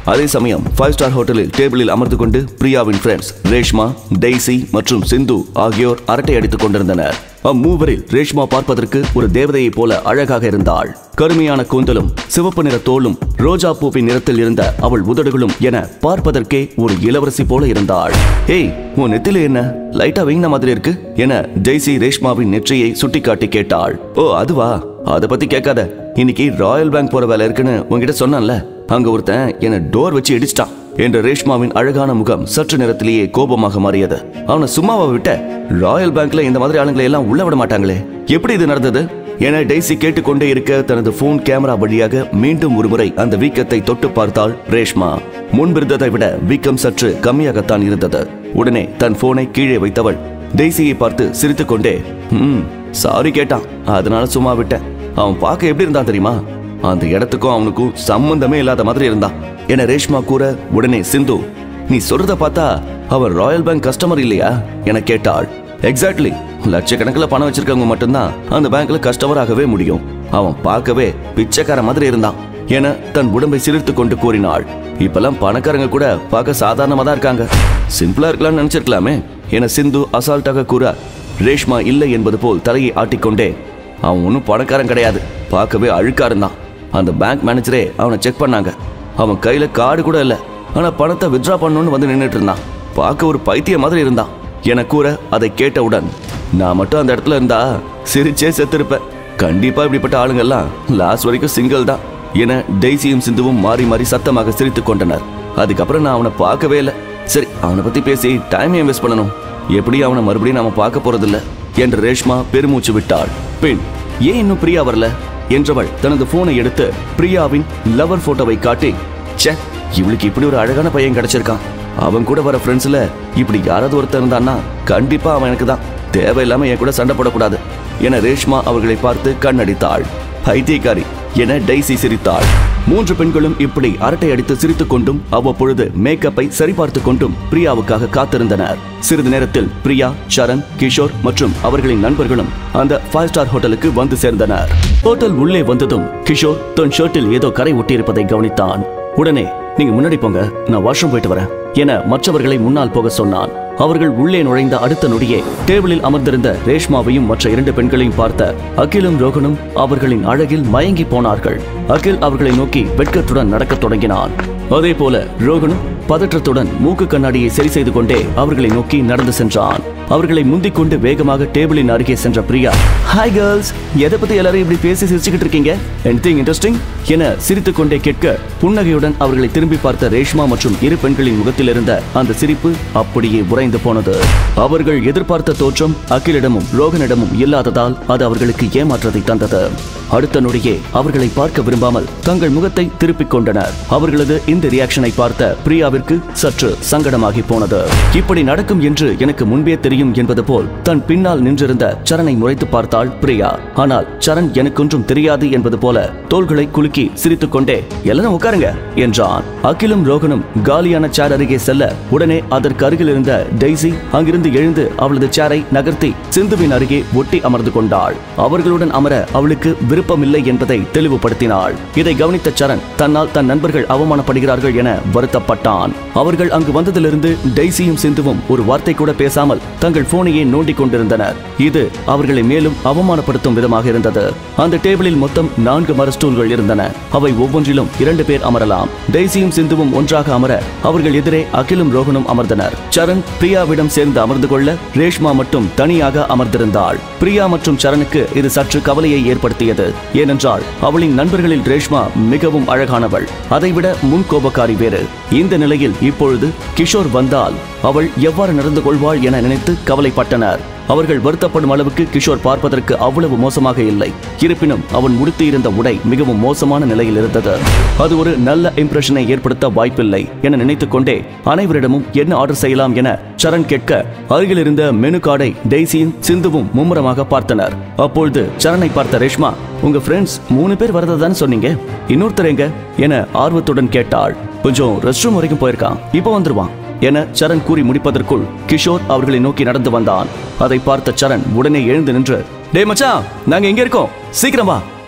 அதே சமயம் ஃபைவ் ஸ்டார் ஹோட்டலில் டேபிளில் அமர்ந்து கொண்டு பிரியாவின் ஃப்ரெண்ட்ஸ் ரேஷ்மா டெய்சி மற்றும் சிந்து ஆகியோர் அரட்டை அடித்துக் கொண்டிருந்தனர் அம்மூவரில் ரேஷ்மா பார்ப்பதற்கு ஒரு தேவதையைப் போல அழகாக இருந்தாள் கருமையான கூந்தலும் சிவப்பு நிற தோலும் ரோஜா பூவின் நிறத்தில் இருந்த அவள் உதடுகளும் என பார்ப்பதற்கே ஒரு இளவரசி போல இருந்தாள் ஏய் உன் நெத்தில என்ன லைட்டா வீங்கின மாதிரி இருக்கு என ஜெய்சி ரேஷ்மாவின் நெற்றியை சுட்டிக்காட்டி கேட்டாள் ஓ அதுவா அத பத்தி கேட்காத இன்னைக்கு ராயல் பேங்க் போற வேலை இருக்குன்னு உன்கிட்ட சொன்னான்ல அங்க ஒருத்தன் என்ன டோர் வச்சு இடிச்சிட்டான் என்ற ரேஷ்மாவின் அழகான முகம் சற்று நேரத்திலேயே கோபமாக மாறியது அவனை சும்மாவா விட்ட ராயல் பேங்க்ல இந்த மாதிரி ஆளுங்களை எல்லாம் உள்ள விட மாட்டாங்களே எப்படி இது நடந்தது என டெய்சி கேட்டுக்கொண்டே இருக்க தனது போன் கேமரா வழியாக மீண்டும் ஒருமுறை அந்த வீக்கத்தை தொட்டு பார்த்தாள் ரேஷ்மா முன்பிருந்ததை விட வீக்கம் சற்று கம்மியாகத்தான் இருந்தது உடனே தன் போனை கீழே வைத்தவள் டெய்சியை பார்த்து சிரித்துக்கொண்டே ம் சாரி கேட்டான் அதனால சும்மா விட்டேன் அவன் பார்க்க எப்படி இருந்தான் தெரியுமா அந்த இடத்துக்கும் அவனுக்கும் சம்பந்தமே இல்லாத மாதிரி இருந்தான் என ரேஷ்மா கூற உடனே சிந்து நீ சொல்றத பார்த்தா அவன் ராயல் பேங்க் கஸ்டமர் இல்லையா என கேட்டாள் எக்ஸாக்ட்லி லட்சக்கணக்கில் பணம் வச்சிருக்கவங்க மட்டும்தான் அந்த பேங்க்ல கஸ்டமராகவே முடியும் அவன் பார்க்கவே பிச்சைக்கார மாதிரி இருந்தான் என தன் உடம்பை சிரித்து கொண்டு கூறினாள் இப்பெல்லாம் பணக்காரங்க கூட பார்க்க சாதாரணமா தான் இருக்காங்க சிம்பிளா இருக்கலாம்னு நினைச்சிருக்கலாமே என சிந்து அசால்ட்டாக கூற ரேஷ்மா இல்லை என்பது போல் தலையை ஆட்டிக்கொண்டே அவன் ஒன்றும் பணக்காரன் கிடையாது பார்க்கவே அழுக்கா இருந்தான் அந்த பேங்க் மேனேஜரே அவனை செக் பண்ணாங்க அவன் கையில கார்டு கூட இல்லை ஆனா பணத்தை வித்ட்ரா பண்ணணும்னு வந்து நின்றுட்டு இருந்தான் பார்க்க ஒரு பைத்திய மாதிரி இருந்தான் என கூற அதை கேட்டவுடன் நான் மட்டும் அந்த இடத்துல இருந்தா சிரிச்சே செத்திருப்பேன் கண்டிப்பா இப்படிப்பட்ட ஆளுங்கெல்லாம் லாஸ்ட் வரைக்கும் சிங்கிள் தான் என டெய்சியும் சிந்துவும் மாறி மாறி சத்தமாக சிரித்துக் கொண்டனர் அதுக்கப்புறம் நான் அவனை பார்க்கவே இல்லை சரி அவனை பத்தி பேசி டைம் இன்வெஸ்ட் பண்ணணும் எப்படி அவனை மறுபடியும் நாம பார்க்க போறதில்ல என்று ரேஷ்மா பெருமூச்சு விட்டாள் பின் ஏன் இன்னும் பிரியா வரல என்றவள் தனது போனை எடுத்து பிரியாவின் லவர் போட்டோவை காட்டி ச்சே இவளுக்கு இப்படி ஒரு அழகான பையன் கிடைச்சிருக்கான் அவன் கூட வர ஃப்ரெண்ட்ஸ்ல இப்படி யாராவது ஒருத்தர் இருந்தான்னா கண்டிப்பா அவன் எனக்கு தான் தேவையில்லாம என் கூட சண்டை போடக்கூடாது என ரேஷ்மா அவர்களை பார்த்து கண்ணடித்தாள் பைத்தியக்காரி என டெய்சி சிரித்தாள் மூன்று பெண்களும் இப்படி அரட்டை அடித்து சிரித்துக் கொண்டும் அவ்வப்பொழுது மேக்கப்பை சரிபார்த்து கொண்டும் பிரியாவுக்காக காத்திருந்தனர் சிறிது நேரத்தில் பிரியா சரண் கிஷோர் மற்றும் அவர்களின் நண்பர்களும் அந்த ஃபைவ் ஸ்டார் ஹோட்டலுக்கு வந்து சேர்ந்தனர் ஹோட்டல் உள்ளே வந்ததும் கிஷோர் தன் ஷர்ட்டில் ஏதோ கரை ஒட்டியிருப்பதை கவனித்தான் உடனே நீங்க முன்னாடி போங்க நான் வாஷ்ரூம் போயிட்டு வரேன் என மற்றவர்களை முன்னால் போக சொன்னான் அவர்கள் உள்ளே நுழைந்த அடுத்த நொடியே டேபிளில் அமர்ந்திருந்த ரேஷ்மாவையும் மற்ற இரண்டு பெண்களையும் பார்த்த அகிலும் ரோகனும் அவர்களின் அழகில் மயங்கி போனார்கள் அகில் அவர்களை நோக்கி வெட்கத்துடன் நடக்கத் தொடங்கினான் அதே போல ரோகனும் பதற்றத்துடன் மூக்கு கண்ணாடியை சரி செய்து கொண்டே அவர்களை நோக்கி நடந்து சென்றான் அவர்களை முந்திக் கொண்டு வேகமாக டேபிளின் அருகே சென்ற பிரியா ஹாய் கேர்ள்ஸ் எதை பத்தி எல்லாரும் இப்படி பேசி சிரிச்சுக்கிட்டு இருக்கீங்க எனிதிங் இன்ட்ரெஸ்டிங் என சிரித்துக் கொண்டே கேட்க புன்னகையுடன் அவர்களை திரும்பி பார்த்த ரேஷ்மா மற்றும் இரு பெண்களின் முகத்தில் இருந்த அந்த சிரிப்பு அப்படியே உறைந்து போனது அவர்கள் எதிர்பார்த்த தோற்றம் அகிலிடமும் ரோகனிடமும் இல்லாததால் அது அவர்களுக்கு ஏமாற்றத்தை தந்தது அடுத்த நொடியே அவர்களை பார்க்க விரும்பாமல் தங்கள் முகத்தை திருப்பிக் கொண்டனர் அவர்களது இந்த ரியாக்ஷனை பார்த்த பிரியாவிற்கு சற்று சங்கடமாகி போனது இப்படி நடக்கும் என்று எனக்கு முன்பே தெரியும் என்பது போல் தன் பின்னால் நின்றிருந்த சரனை முறைத்து பார்த்தாள் பிரியா ஆனால் சரண் எனக்கொன்றும் தெரியாது என்பது போல தோள்களை குலுக்கி சிரித்துக் கொண்டே எல்லாரும் உட்காருங்க என்றான் அகிலும் ரோகனும் காலியான சேர் அருகே செல்ல உடனே அதற்கு அருகில் இருந்த டெய்சி அங்கிருந்து எழுந்து அவளது சேரை நகர்த்தி சிந்துவின் அருகே ஒட்டி அமர்ந்து கொண்டாள் அவர்களுடன் அமர அவளுக்கு விருப்பமில்லை என்பதை தெளிவுபடுத்தினாள் இதை கவனித்த சரண் தன்னால் தன் நண்பர்கள் அவமானப்படுகிறார்கள் என வருத்தப்பட்டான் அவர்கள் அங்கு வந்ததிலிருந்து டெய்சியும் சிந்துவும் ஒரு வார்த்தை கூட பேசாமல் தங்கள் போனையே நோண்டிக் கொண்டிருந்தனர் இது அவர்களை மேலும் அவமானப்படுத்தும் விதமாக இருந்தது அந்த டேபிளில் மொத்தம் நான்கு மர ஸ்டூல்கள் இருந்தன அவை ஒவ்வொன்றிலும் இரண்டு பேர் அமரலாம் டெய்சியும் சிந்துவும் ஒன்றாக அமர அவர்கள் எதிரே அகிலும் ரோகனும் அமர்ந்தனர் சரண் பிரியாவிடம் சேர்ந்து அமர்ந்து கொள்ள ரேஷ்மா மட்டும் தனியாக அமர்ந்திருந்தாள் பிரியா மற்றும் சரணுக்கு இது சற்று கவலையை ஏற்படுத்தியது ஏனென்றால் அவளின் நண்பர்களில் ரேஷ்மா மிகவும் அழகானவள் அதைவிட முன் கோபக்காரி வேறு இந்த நிலையில் இப்பொழுது கிஷோர் வந்தால் அவள் எவ்வாறு நடந்து கொள்வாள் என நினைத்து கவலைப்பட்டனர் அவர்கள் வருத்தப்படும் அளவுக்கு கிஷோர் பார்ப்பதற்கு அவ்வளவு மோசமாக இல்லை இருப்பினும் அவன் உடுத்தியிருந்த உடை மிகவும் மோசமான நிலையில் இருந்தது அது ஒரு நல்ல இம்ப்ரெஷனை ஏற்படுத்த வாய்ப்பில்லை என நினைத்துக் கொண்டே அனைவரிடமும் என்ன ஆர்டர் செய்யலாம் என சரண் கேட்க அருகில் இருந்த மெனு கார்டை டெய்சியும் சிந்துவும் மும்முரமாக பார்த்தனர் அப்பொழுது சரனை பார்த்த ரேஷ்மா உங்க ஃப்ரெண்ட்ஸ் மூணு பேர் வரதான் சொன்னீங்க இன்னொருத்தர் எங்க என ஆர்வத்துடன் கேட்டாள் கொஞ்சம் ரெஸ்ட் ரூம் வரைக்கும் போயிருக்கான் இப்போ வந்துருவான் என சரண் கூறி முடிப்பதற்குள் கிஷோர் அவர்களை நோக்கி நடந்து வந்தான் அதை பார்த்த சரண் உடனே எழுந்து நின்று டேய் மச்சான் நாங்க எங்க இருக்கோம் சீக்கிரம் வா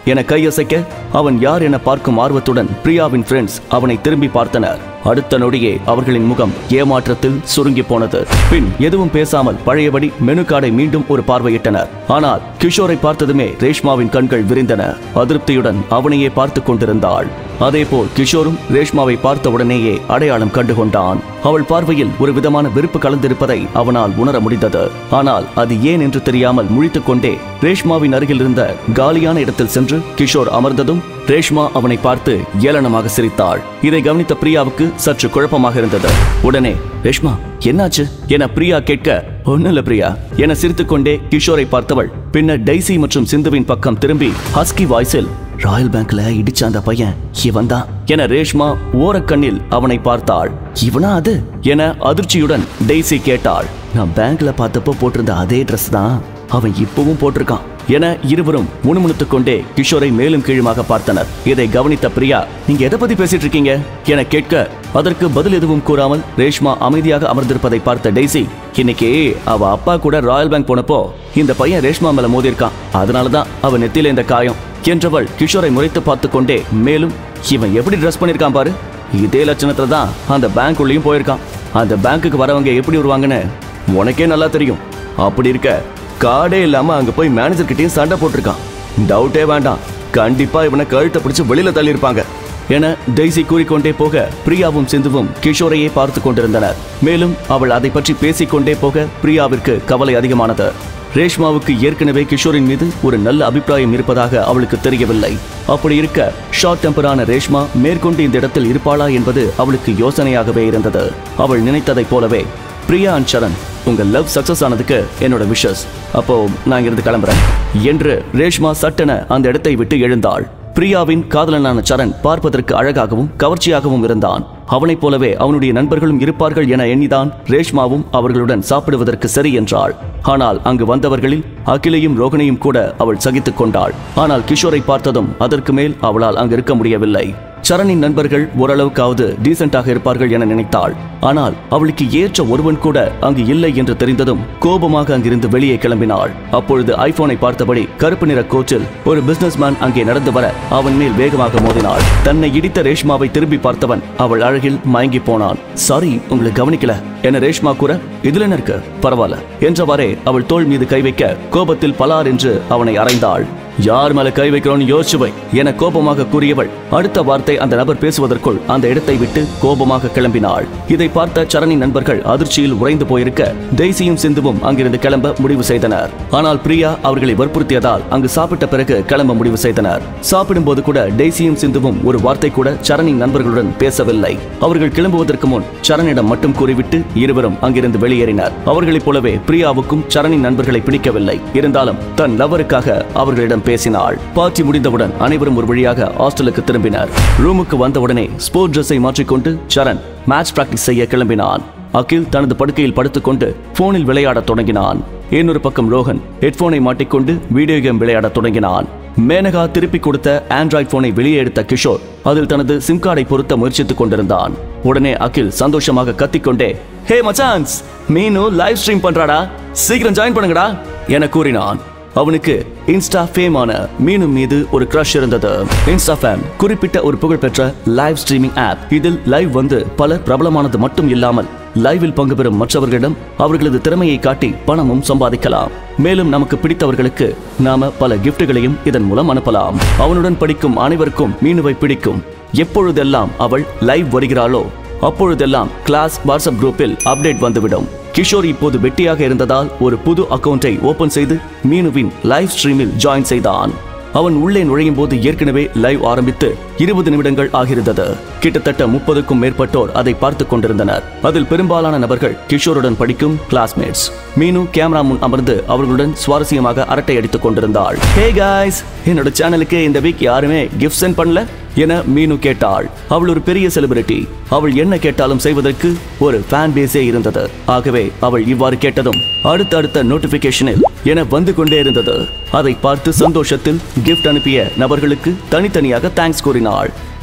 என கையசைக்க அவன் யார் என பார்க்கும் ஆர்வத்துடன் பிரியாவின் ஃப்ரெண்ட்ஸ் அவனை திரும்பி பார்த்தனர் அடுத்த நொடியே அவர்களின் முகம் ஏமாற்றத்தில் சுருங்கி போனது பின் எதுவும் பேசாமல் பழையபடி மெனு கார்டை மீண்டும் ஒரு பார்வையிட்டனர் ஆனால் கிஷோரை பார்த்ததுமே ரேஷ்மாவின் கண்கள் விரிந்தன அதிருப்தியுடன் அவனையே பார்த்து கொண்டிருந்தாள் அதேபோல் கிஷோரும் ரேஷ்மாவை பார்த்த உடனேயே அடையாளம் கண்டுகொண்டான் அவள் பார்வையில் ஒரு விதமான வெறுப்பு கலந்திருப்பதை அவனால் உணர முடிந்தது ஆனால் அது ஏன் என்று தெரியாமல் முழித்துக் கொண்டே ரேஷ்மாவின் அருகில் இருந்த காலியான இடத்தில் சென்று கிஷோர் அமர்ந்ததும் ரேஷ்மா அவனை பார்த்து ஏளனமாக சிரித்தாள் இதை கவனித்த பிரியாவுக்கு சற்று குழப்பமாக இருந்தது உடனே ரேஷ்மா என்னாச்சு என பிரியா கேட்க ஒன்னும் இல்ல பிரியா என சிரித்துக்கொண்டே கிஷோரை பார்த்தவள் பின்னர் டைசி மற்றும் சிந்துவின் பக்கம் திரும்பி ஹஸ்கி வாய்ஸில் ராயல் பேங்க்ல இடிச்ச அந்த பையன் இவன் தான் என ரேஷ்மா ஓரக்கண்ணில் அவனை பார்த்தாள் இவனா அது என அதிர்ச்சியுடன் டெய்ஸி கேட்டாள் நான் பேங்க்ல பார்த்தப்போ போட்டிருந்த அதே ட்ரெஸ் தான் அவன் இப்பவும் போட்டிருக்கான் என இருவரும் முணுமுணுத்துக் கொண்டே கிஷோரை மேலும் கீழுமாக பார்த்தனர் இதை கவனித்த பிரியா நீங்க எதை பத்தி பேசிட்டு இருக்கீங்க என கேட்க அதற்கு பதில் எதுவும் கூறாமல் ரேஷ்மா அமைதியாக அமர்ந்திருப்பதை பார்த்த டெய்ஸி இன்னைக்கு அவ அப்பா கூட ராயல் பேங்க் போனப்போ இந்த பையன் ரேஷ்மா மேல மோதிருக்கான் அதனாலதான் அவ நெத்தியில இந்த காயம் என்றவள் கிஷோரை முறைத்து பார்த்து கொண்டே மேலும் இவன் எப்படி ட்ரெஸ் பண்ணிருக்கான் பாரு இதே லட்சணத்துல தான் அந்த பேங்க் உள்ளேயும் போயிருக்கான் அந்த பேங்க்குக்கு வரவங்க எப்படி வருவாங்கன்னு உனக்கே நல்லா தெரியும் அப்படி இருக்க கார்டே இல்லாம அங்க போய் மேனேஜர் கிட்டயும் சண்டை போட்டிருக்கான் டவுட்டே வேண்டாம் கண்டிப்பா இவனை கழுத்தை பிடிச்சு வெளியில தள்ளியிருப்பாங்க என டெய்ஸி கூறிக்கொண்டே போக பிரியாவும் சிந்துவும் கிஷோரையே பார்த்து கொண்டிருந்தனர் மேலும் அவள் அதை பற்றி பேசிக்கொண்டே போக பிரியாவிற்கு கவலை அதிகமானது ரேஷ்மாவுக்கு ஏற்கனவே கிஷோரின் மீது ஒரு நல்ல அபிப்பிராயம் இருப்பதாக அவளுக்கு தெரியவில்லை அப்படி இருக்க ஷார்ட் டெம்பரான ரேஷ்மா மேற்கொண்டு இந்த இடத்தில் இருப்பாளா என்பது அவளுக்கு யோசனையாகவே இருந்தது அவள் நினைத்ததைப் போலவே பிரியா அண்ட் சரண் உங்க லவ் சக்சஸ் ஆனதுக்கு என்னோட விஷஸ் அப்போ நான் இருந்து கிளம்புறேன் என்று ரேஷ்மா சட்டென அந்த இடத்தை விட்டு எழுந்தாள் பிரியாவின் காதலனான சரண் பார்ப்பதற்கு அழகாகவும் கவர்ச்சியாகவும் இருந்தான் அவனைப் போலவே அவனுடைய நண்பர்களும் இருப்பார்கள் என எண்ணிதான் ரேஷ்மாவும் அவர்களுடன் சாப்பிடுவதற்கு சரி என்றாள் ஆனால் அங்கு வந்தவர்களில் அகிலையும் ரோகனையும் கூட அவள் சகித்துக் கொண்டாள் ஆனால் கிஷோரை பார்த்ததும் அதற்கு மேல் அவளால் அங்கு இருக்க முடியவில்லை சரணின் நண்பர்கள் ஓரளவுக்காவது டீசென்டாக இருப்பார்கள் என நினைத்தாள் ஆனால் அவளுக்கு ஏற்ற ஒருவன் கூட அங்கு இல்லை என்று தெரிந்ததும் கோபமாக அங்கிருந்து வெளியே கிளம்பினாள் அப்பொழுது ஐபோனை பார்த்தபடி கருப்பு நிற கோச்சில் ஒரு பிசினஸ்மேன் அங்கே நடந்து வர அவன் மேல் வேகமாக மோதினாள் தன்னை இடித்த ரேஷ்மாவை திரும்பி பார்த்தவன் அவள் அழகில் மயங்கி போனான் சாரி உங்களை கவனிக்கல என ரேஷ்மா கூற இதுல என்ன இருக்கு பரவாயில்ல என்றவாறே அவள் தோள் மீது கை வைக்க கோபத்தில் பலார் என்று அவனை அறைந்தாள் யார் மேல கை வைக்கிறோன்னு யோசிச்சு வை என கோபமாக கூறியவள் அடுத்த வார்த்தை அந்த நபர் பேசுவதற்குள் அந்த இடத்தை விட்டு கோபமாக கிளம்பினாள் இதை பார்த்த சரணின் நண்பர்கள் அதிர்ச்சியில் உறைந்து போயிருக்க டெய்சியும் சிந்துவும் அங்கிருந்து கிளம்ப முடிவு செய்தனர் ஆனால் பிரியா அவர்களை வற்புறுத்தியதால் அங்கு சாப்பிட்ட பிறகு கிளம்ப முடிவு செய்தனர் சாப்பிடும்போது கூட டெய்சியும் சிந்துவும் ஒரு வார்த்தை கூட சரணின் நண்பர்களுடன் பேசவில்லை அவர்கள் கிளம்புவதற்கு முன் சரணிடம் மட்டும் கூறிவிட்டு இருவரும் அங்கிருந்து வெளியேறினர் அவர்களைப் போலவே பிரியாவுக்கும் சரணின் நண்பர்களை பிடிக்கவில்லை இருந்தாலும் தன் லவருக்காக அவர்களிடம் பேசினாள் பார்ட்டி முடிந்தவுடன் அனைவரும் ஒரு வழியாக ஹாஸ்டலுக்கு திரும்பினர் ரூமுக்கு வந்தவுடனே ஸ்போர்ட் ட்ரெஸ்ஸை மாற்றிக்கொண்டு சரண் மேட்ச் பிராக்டிஸ் செய்ய கிளம்பினான் அகில் தனது படுக்கையில் படுத்துக்கொண்டு போனில் விளையாடத் தொடங்கினான் இன்னொரு பக்கம் ரோஹன் ஹெட்போனை மாட்டிக்கொண்டு வீடியோ கேம் விளையாடத் தொடங்கினான் மேனகா திருப்பி கொடுத்த ஆண்ட்ராய்ட் போனை வெளியே எடுத்த கிஷோர் அதில் தனது சிம் கார்டை பொருத்த முயற்சித்துக் கொண்டிருந்தான் உடனே அகில் சந்தோஷமாக கத்திக்கொண்டே ஹே மச்சான்ஸ் மீனு லைவ் ஸ்ட்ரீம் பண்றாடா சீக்கிரம் ஜாயின் பண்ணுங்கடா என கூறினான் அவனுக்கு இன்ஸ்டா ஃபேமான மீனு மீது ஒரு க்ரஷ் இருந்தது இன்ஸ்டா ஃபேம் குறிப்பிட்ட ஒரு புகழ்பெற்ற லைவ் ஸ்ட்ரீமிங் ஆப் இதில் லைவ் வந்து பலர் பிரபலமானது மட்டும் இல்லாமல் லைவில் பங்கு பெறும் மற்றவர்களிடம் அவர்களது திறமையை காட்டி பணமும் சம்பாதிக்கலாம் மேலும் நமக்கு பிடித்தவர்களுக்கு நாம பல கிஃப்ட்டுகளையும் இதன் மூலம் அனுப்பலாம் அவனுடன் படிக்கும் அனைவருக்கும் மீனுவை பிடிக்கும் எப்பொழுதெல்லாம் அவள் லைவ் வருகிறாளோ அப்பொழுதெல்லாம் கிளாஸ் வாட்ஸ்அப் குரூப்பில் அப்டேட் வந்துவிடும் கிஷோர் இப்போது வெட்டியாக இருந்ததால் ஒரு புது அக்கவுண்டை ஓபன் செய்து மீனுவின் லைவ் ஸ்ட்ரீமில் ஜாயின் செய்தான் அவன் உள்ளே நுழையும் போது ஏற்கனவே லைவ் ஆரம்பித்து இருபது நிமிடங்கள் ஆகியிருந்தது கிட்டத்தட்ட முப்பதுக்கும் மேற்பட்டோர் அதை பார்த்து கொண்டிருந்தனர் அதில் பெரும்பாலான நபர்கள் கிஷோருடன் படிக்கும் கிளாஸ்மேட்ஸ் மீனு கேமரா முன் அமர்ந்து அவர்களுடன் சுவாரஸ்யமாக அரட்டை அடித்துக் கொண்டிருந்தாள் ஹே காய்ஸ் என்னோட சேனலுக்கு இந்த வீக் யாருமே கிஃப்ட் சென்ட் பண்ணல என மீனு கேட்டாள் அவள் ஒரு பெரிய செலிபிரிட்டி அவள் என்ன கேட்டாலும் செய்வதற்கு ஒரு ஃபேன் பேஸே இருந்தது ஆகவே அவள் இவ்வாறு கேட்டதும் அடுத்தடுத்த நோட்டிபிகேஷனில் என வந்து கொண்டே இருந்தது அதை பார்த்து சந்தோஷத்தில் கிஃப்ட் அனுப்பிய நபர்களுக்கு தனித்தனியாக தேங்க்ஸ் கூறினாள்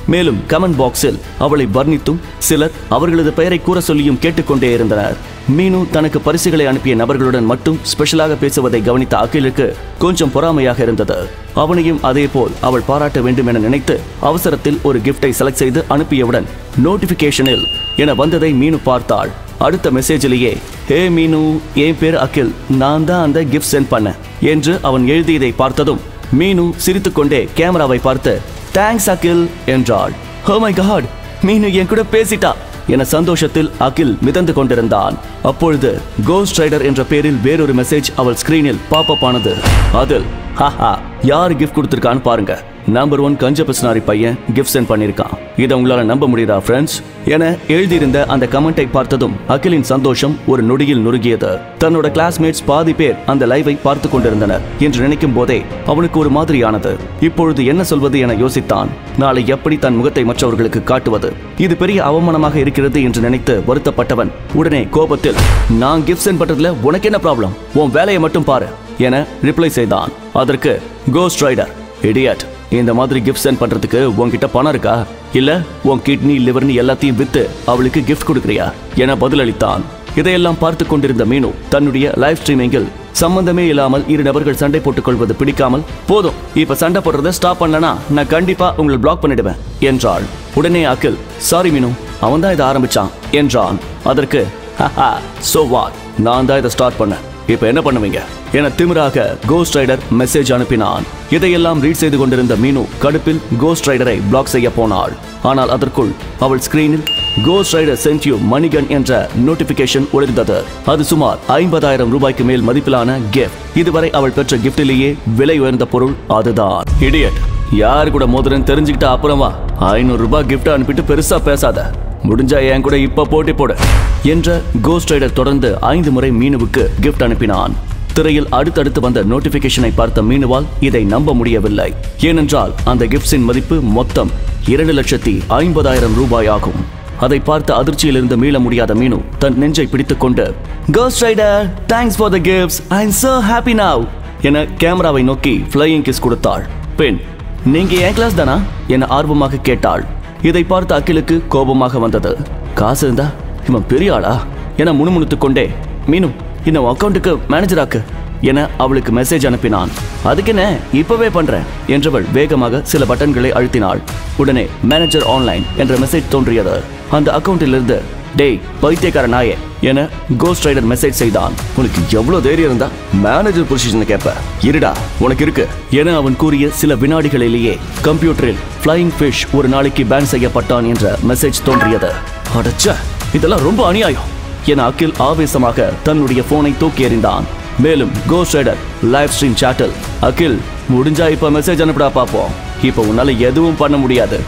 மேலும் கமெண்ட் பாக்ஸில் அவளை வர்ணித்தும் சிலர் அவர்களது பெயரை கூற சொல்லியும் கேட்டுக்கொண்டே இருந்தனர் மீனு தனக்கு பரிசுகளை அனுப்பிய நபர்களுடன் மட்டும் ஸ்பெஷலாக பேசுவதை கவனித்த அகிலுக்கு கொஞ்சம் பொறாமையாக இருந்தது அவனையும் அதேபோல் அவள் பாராட்ட வேண்டும் என நினைத்து அவசரத்தில் ஒரு கிஃப்டை செலக்ட் செய்து அனுப்பியவுடன் நோட்டிபிகேஷனில் என வந்ததை மீனு பார்த்தாள் அடுத்த மெசேஜிலேயே ஹே மீனு என் பேர் அகில் நான் தான் அந்த கிஃப்ட் சென்ட் பண்ணேன் என்று அவன் எழுதியதை பார்த்ததும் மீனு சிரித்துக்கொண்டே கேமராவை பார்த்து தேங்க்ஸ் அகில் என்றாள் ஹோ மை காட் மீனு என் கூட பேசிட்டா என சந்தோஷத்தில் அகில் மிதந்து கொண்டிருந்தான் அப்பொழுது கோஸ்ட் ரைடர் என்ற பெயரில் வேறொரு மெசேஜ் அவள் ஸ்கிரீனில் பாப் அப் ஆனது அதில் ஹாஹா யார் கிஃப்ட் கொடுத்துருக்கான்னு பாருங்க நம்பர் ஒன் கஞ்ச பிஸ்னாரி பையன் கிஃப்ட் சென்ட் பண்ணியிருக்கான் இதை உங்களால நம்ப முடியுதா ஃப்ரெண்ட்ஸ் என எழுதியிருந்த அந்த கமெண்டை பார்த்ததும் அகிலின் சந்தோஷம் ஒரு நொடியில் நொறுங்கியது தன்னோட கிளாஸ்மேட்ஸ் பாதி பேர் அந்த லைவை பார்த்து கொண்டிருந்தனர் என்று நினைக்கும் போதே அவனுக்கு ஒரு மாதிரியானது இப்பொழுது என்ன சொல்வது என யோசித்தான் நாளை எப்படி தன் முகத்தை மற்றவர்களுக்கு காட்டுவது இது பெரிய அவமானமாக இருக்கிறது என்று நினைத்து வருத்தப்பட்டவன் உடனே கோபத்தில் நான் கிஃப்ட் சென்ட் பண்றதுல உனக்கு என்ன ப்ராப்ளம் உன் வேலையை மட்டும் பாரு என ரிப்ளை செய்தான் அதற்கு கோஸ்ட் ரைடர் இடியட் இந்த மாதிரி கிஃப்ட் சென்ட் பண்றதுக்கு உன்கிட்ட பணம் இருக்கா இல்ல உன் கிட்னி லிவர்னு எல்லாத்தையும் வித்து அவளுக்கு கிஃப்ட் கொடுக்கறியா என பதிலளித்தான் இதையெல்லாம் பார்த்து கொண்டிருந்த மீனு தன்னுடைய லைவ் ஸ்ட்ரீமிங்கில் சம்பந்தமே இல்லாமல் இரு நபர்கள் சண்டை போட்டுக் கொள்வது பிடிக்காமல் போதும் இப்ப சண்டை போடுறத ஸ்டாப் பண்ணலனா நான் கண்டிப்பா உங்களை பிளாக் பண்ணிடுவேன் என்றாள் உடனே அகில் சாரி மீனு அவன் தான் இதை ஆரம்பிச்சான் என்றான் அதற்கு ஹஹா சோ வாட் நான் தான் இதை ஸ்டார்ட் பண்ணேன் இப்ப என்ன பண்ணுவீங்க என திமிராக கோஸ்ட் ரைடர் மெசேஜ் அனுப்பினான் இதையெல்லாம் ரீட் செய்து கொண்டிருந்த மீனு கடுப்பில் கோஸ்ட் ரைடரை பிளாக் செய்ய போனாள் ஆனால் அதற்குள் அவள் ஸ்கிரீனில் கோஸ்ட் ரைடர் சென்ட் யூ மணிகன் என்ற நோட்டிபிகேஷன் ஒளிர்ந்தது அது சுமார் ஐம்பதாயிரம் ரூபாய்க்கு மேல் மதிப்பிலான கிஃப்ட் இதுவரை அவள் பெற்ற கிஃப்டிலேயே விலை உயர்ந்த பொருள் அதுதான் இடியட் யார் கூட மோதுறன்னு தெரிஞ்சுக்கிட்ட அப்புறமா ஐநூறு ரூபாய் கிஃப்ட் அனுப்பிட்டு பெருசா பேசாத முடிஞ்சா என் கூட இப்ப போட்டி போடு என்ற கோஸ்ட் ரைடர் தொடர்ந்து ஐந்து முறை மீனுவுக்கு கிஃப்ட் அனுப்பினான் திரையில் அடுத்தடுத்து வந்த நோட்டிபிகேஷனை பார்த்த மீனுவால் இதை நம்ப முடியவில்லை ஏனென்றால் அந்த கிஃப்ட்ஸின் மதிப்பு மொத்தம் இரண்டு லட்சத்தி ஐம்பதாயிரம் ரூபாய் ஆகும் அதை பார்த்த அதிர்ச்சியிலிருந்து மீள முடியாத மீனு தன் நெஞ்சை பிடித்துக்கொண்டு ghost rider thanks for the gifts I am so happy now என கேமராவை நோக்கி ஃப்ளையிங் கிஸ் கொடுத்தாள் பெண் நீங்க என் கிளாஸ் தானா என ஆர்வமாக கேட்டாள் இதை பார்த்த அகிலுக்கு கோபமாக வந்தது காசு இருந்தா இவன் பெரிய ஆளா என முணுமுணுத்துக் கொண்டே மீனு இந்த அக்கௌண்ட்டுக்கு மேனேஜர் ஆக்கு என அவளுக்கு மெசேஜ் அனுப்பினான் அதுக்கு என்ன இப்பவே பண்றேன் என்றவள் வேகமாக சில பட்டன்களை அழுத்தினாள் உடனே மேனேஜர் ஆன்லைன் என்ற மெசேஜ் தோன்றியது அந்த அக்கௌண்ட்டிலிருந்து டேய் பைத்தியக்கார நாயே என கோஸ்ட் ரைடர் மெசேஜ் செய்தான் உனக்கு எவ்வளவு தைரியம் இருந்தா மேனேஜர் பொசிஷன் கேட்ப இருடா உனக்கு இருக்கு என அவன் கூறிய சில வினாடிகளிலேயே கம்ப்யூட்டரில் ஃப்ளையிங் ஃபிஷ் ஒரு நாளைக்கு பேன் செய்யப்பட்டான் என்ற மெசேஜ் தோன்றியது அடச்ச இதெல்லாம் ரொம்ப அநியாயம் என அகில் ஆவேசமாக தன்னுடைய போனை தூக்கி எறிந்தான் மேலும் கோஸ்ட் ரைடர் லைவ் ஸ்ட்ரீம் சாட்டில் அகில் முடிஞ்சா இப்ப மெசேஜ் அனுப்பிடா பாப்போம் இப்ப உன்னால எதுவும் பண்ண முடியாது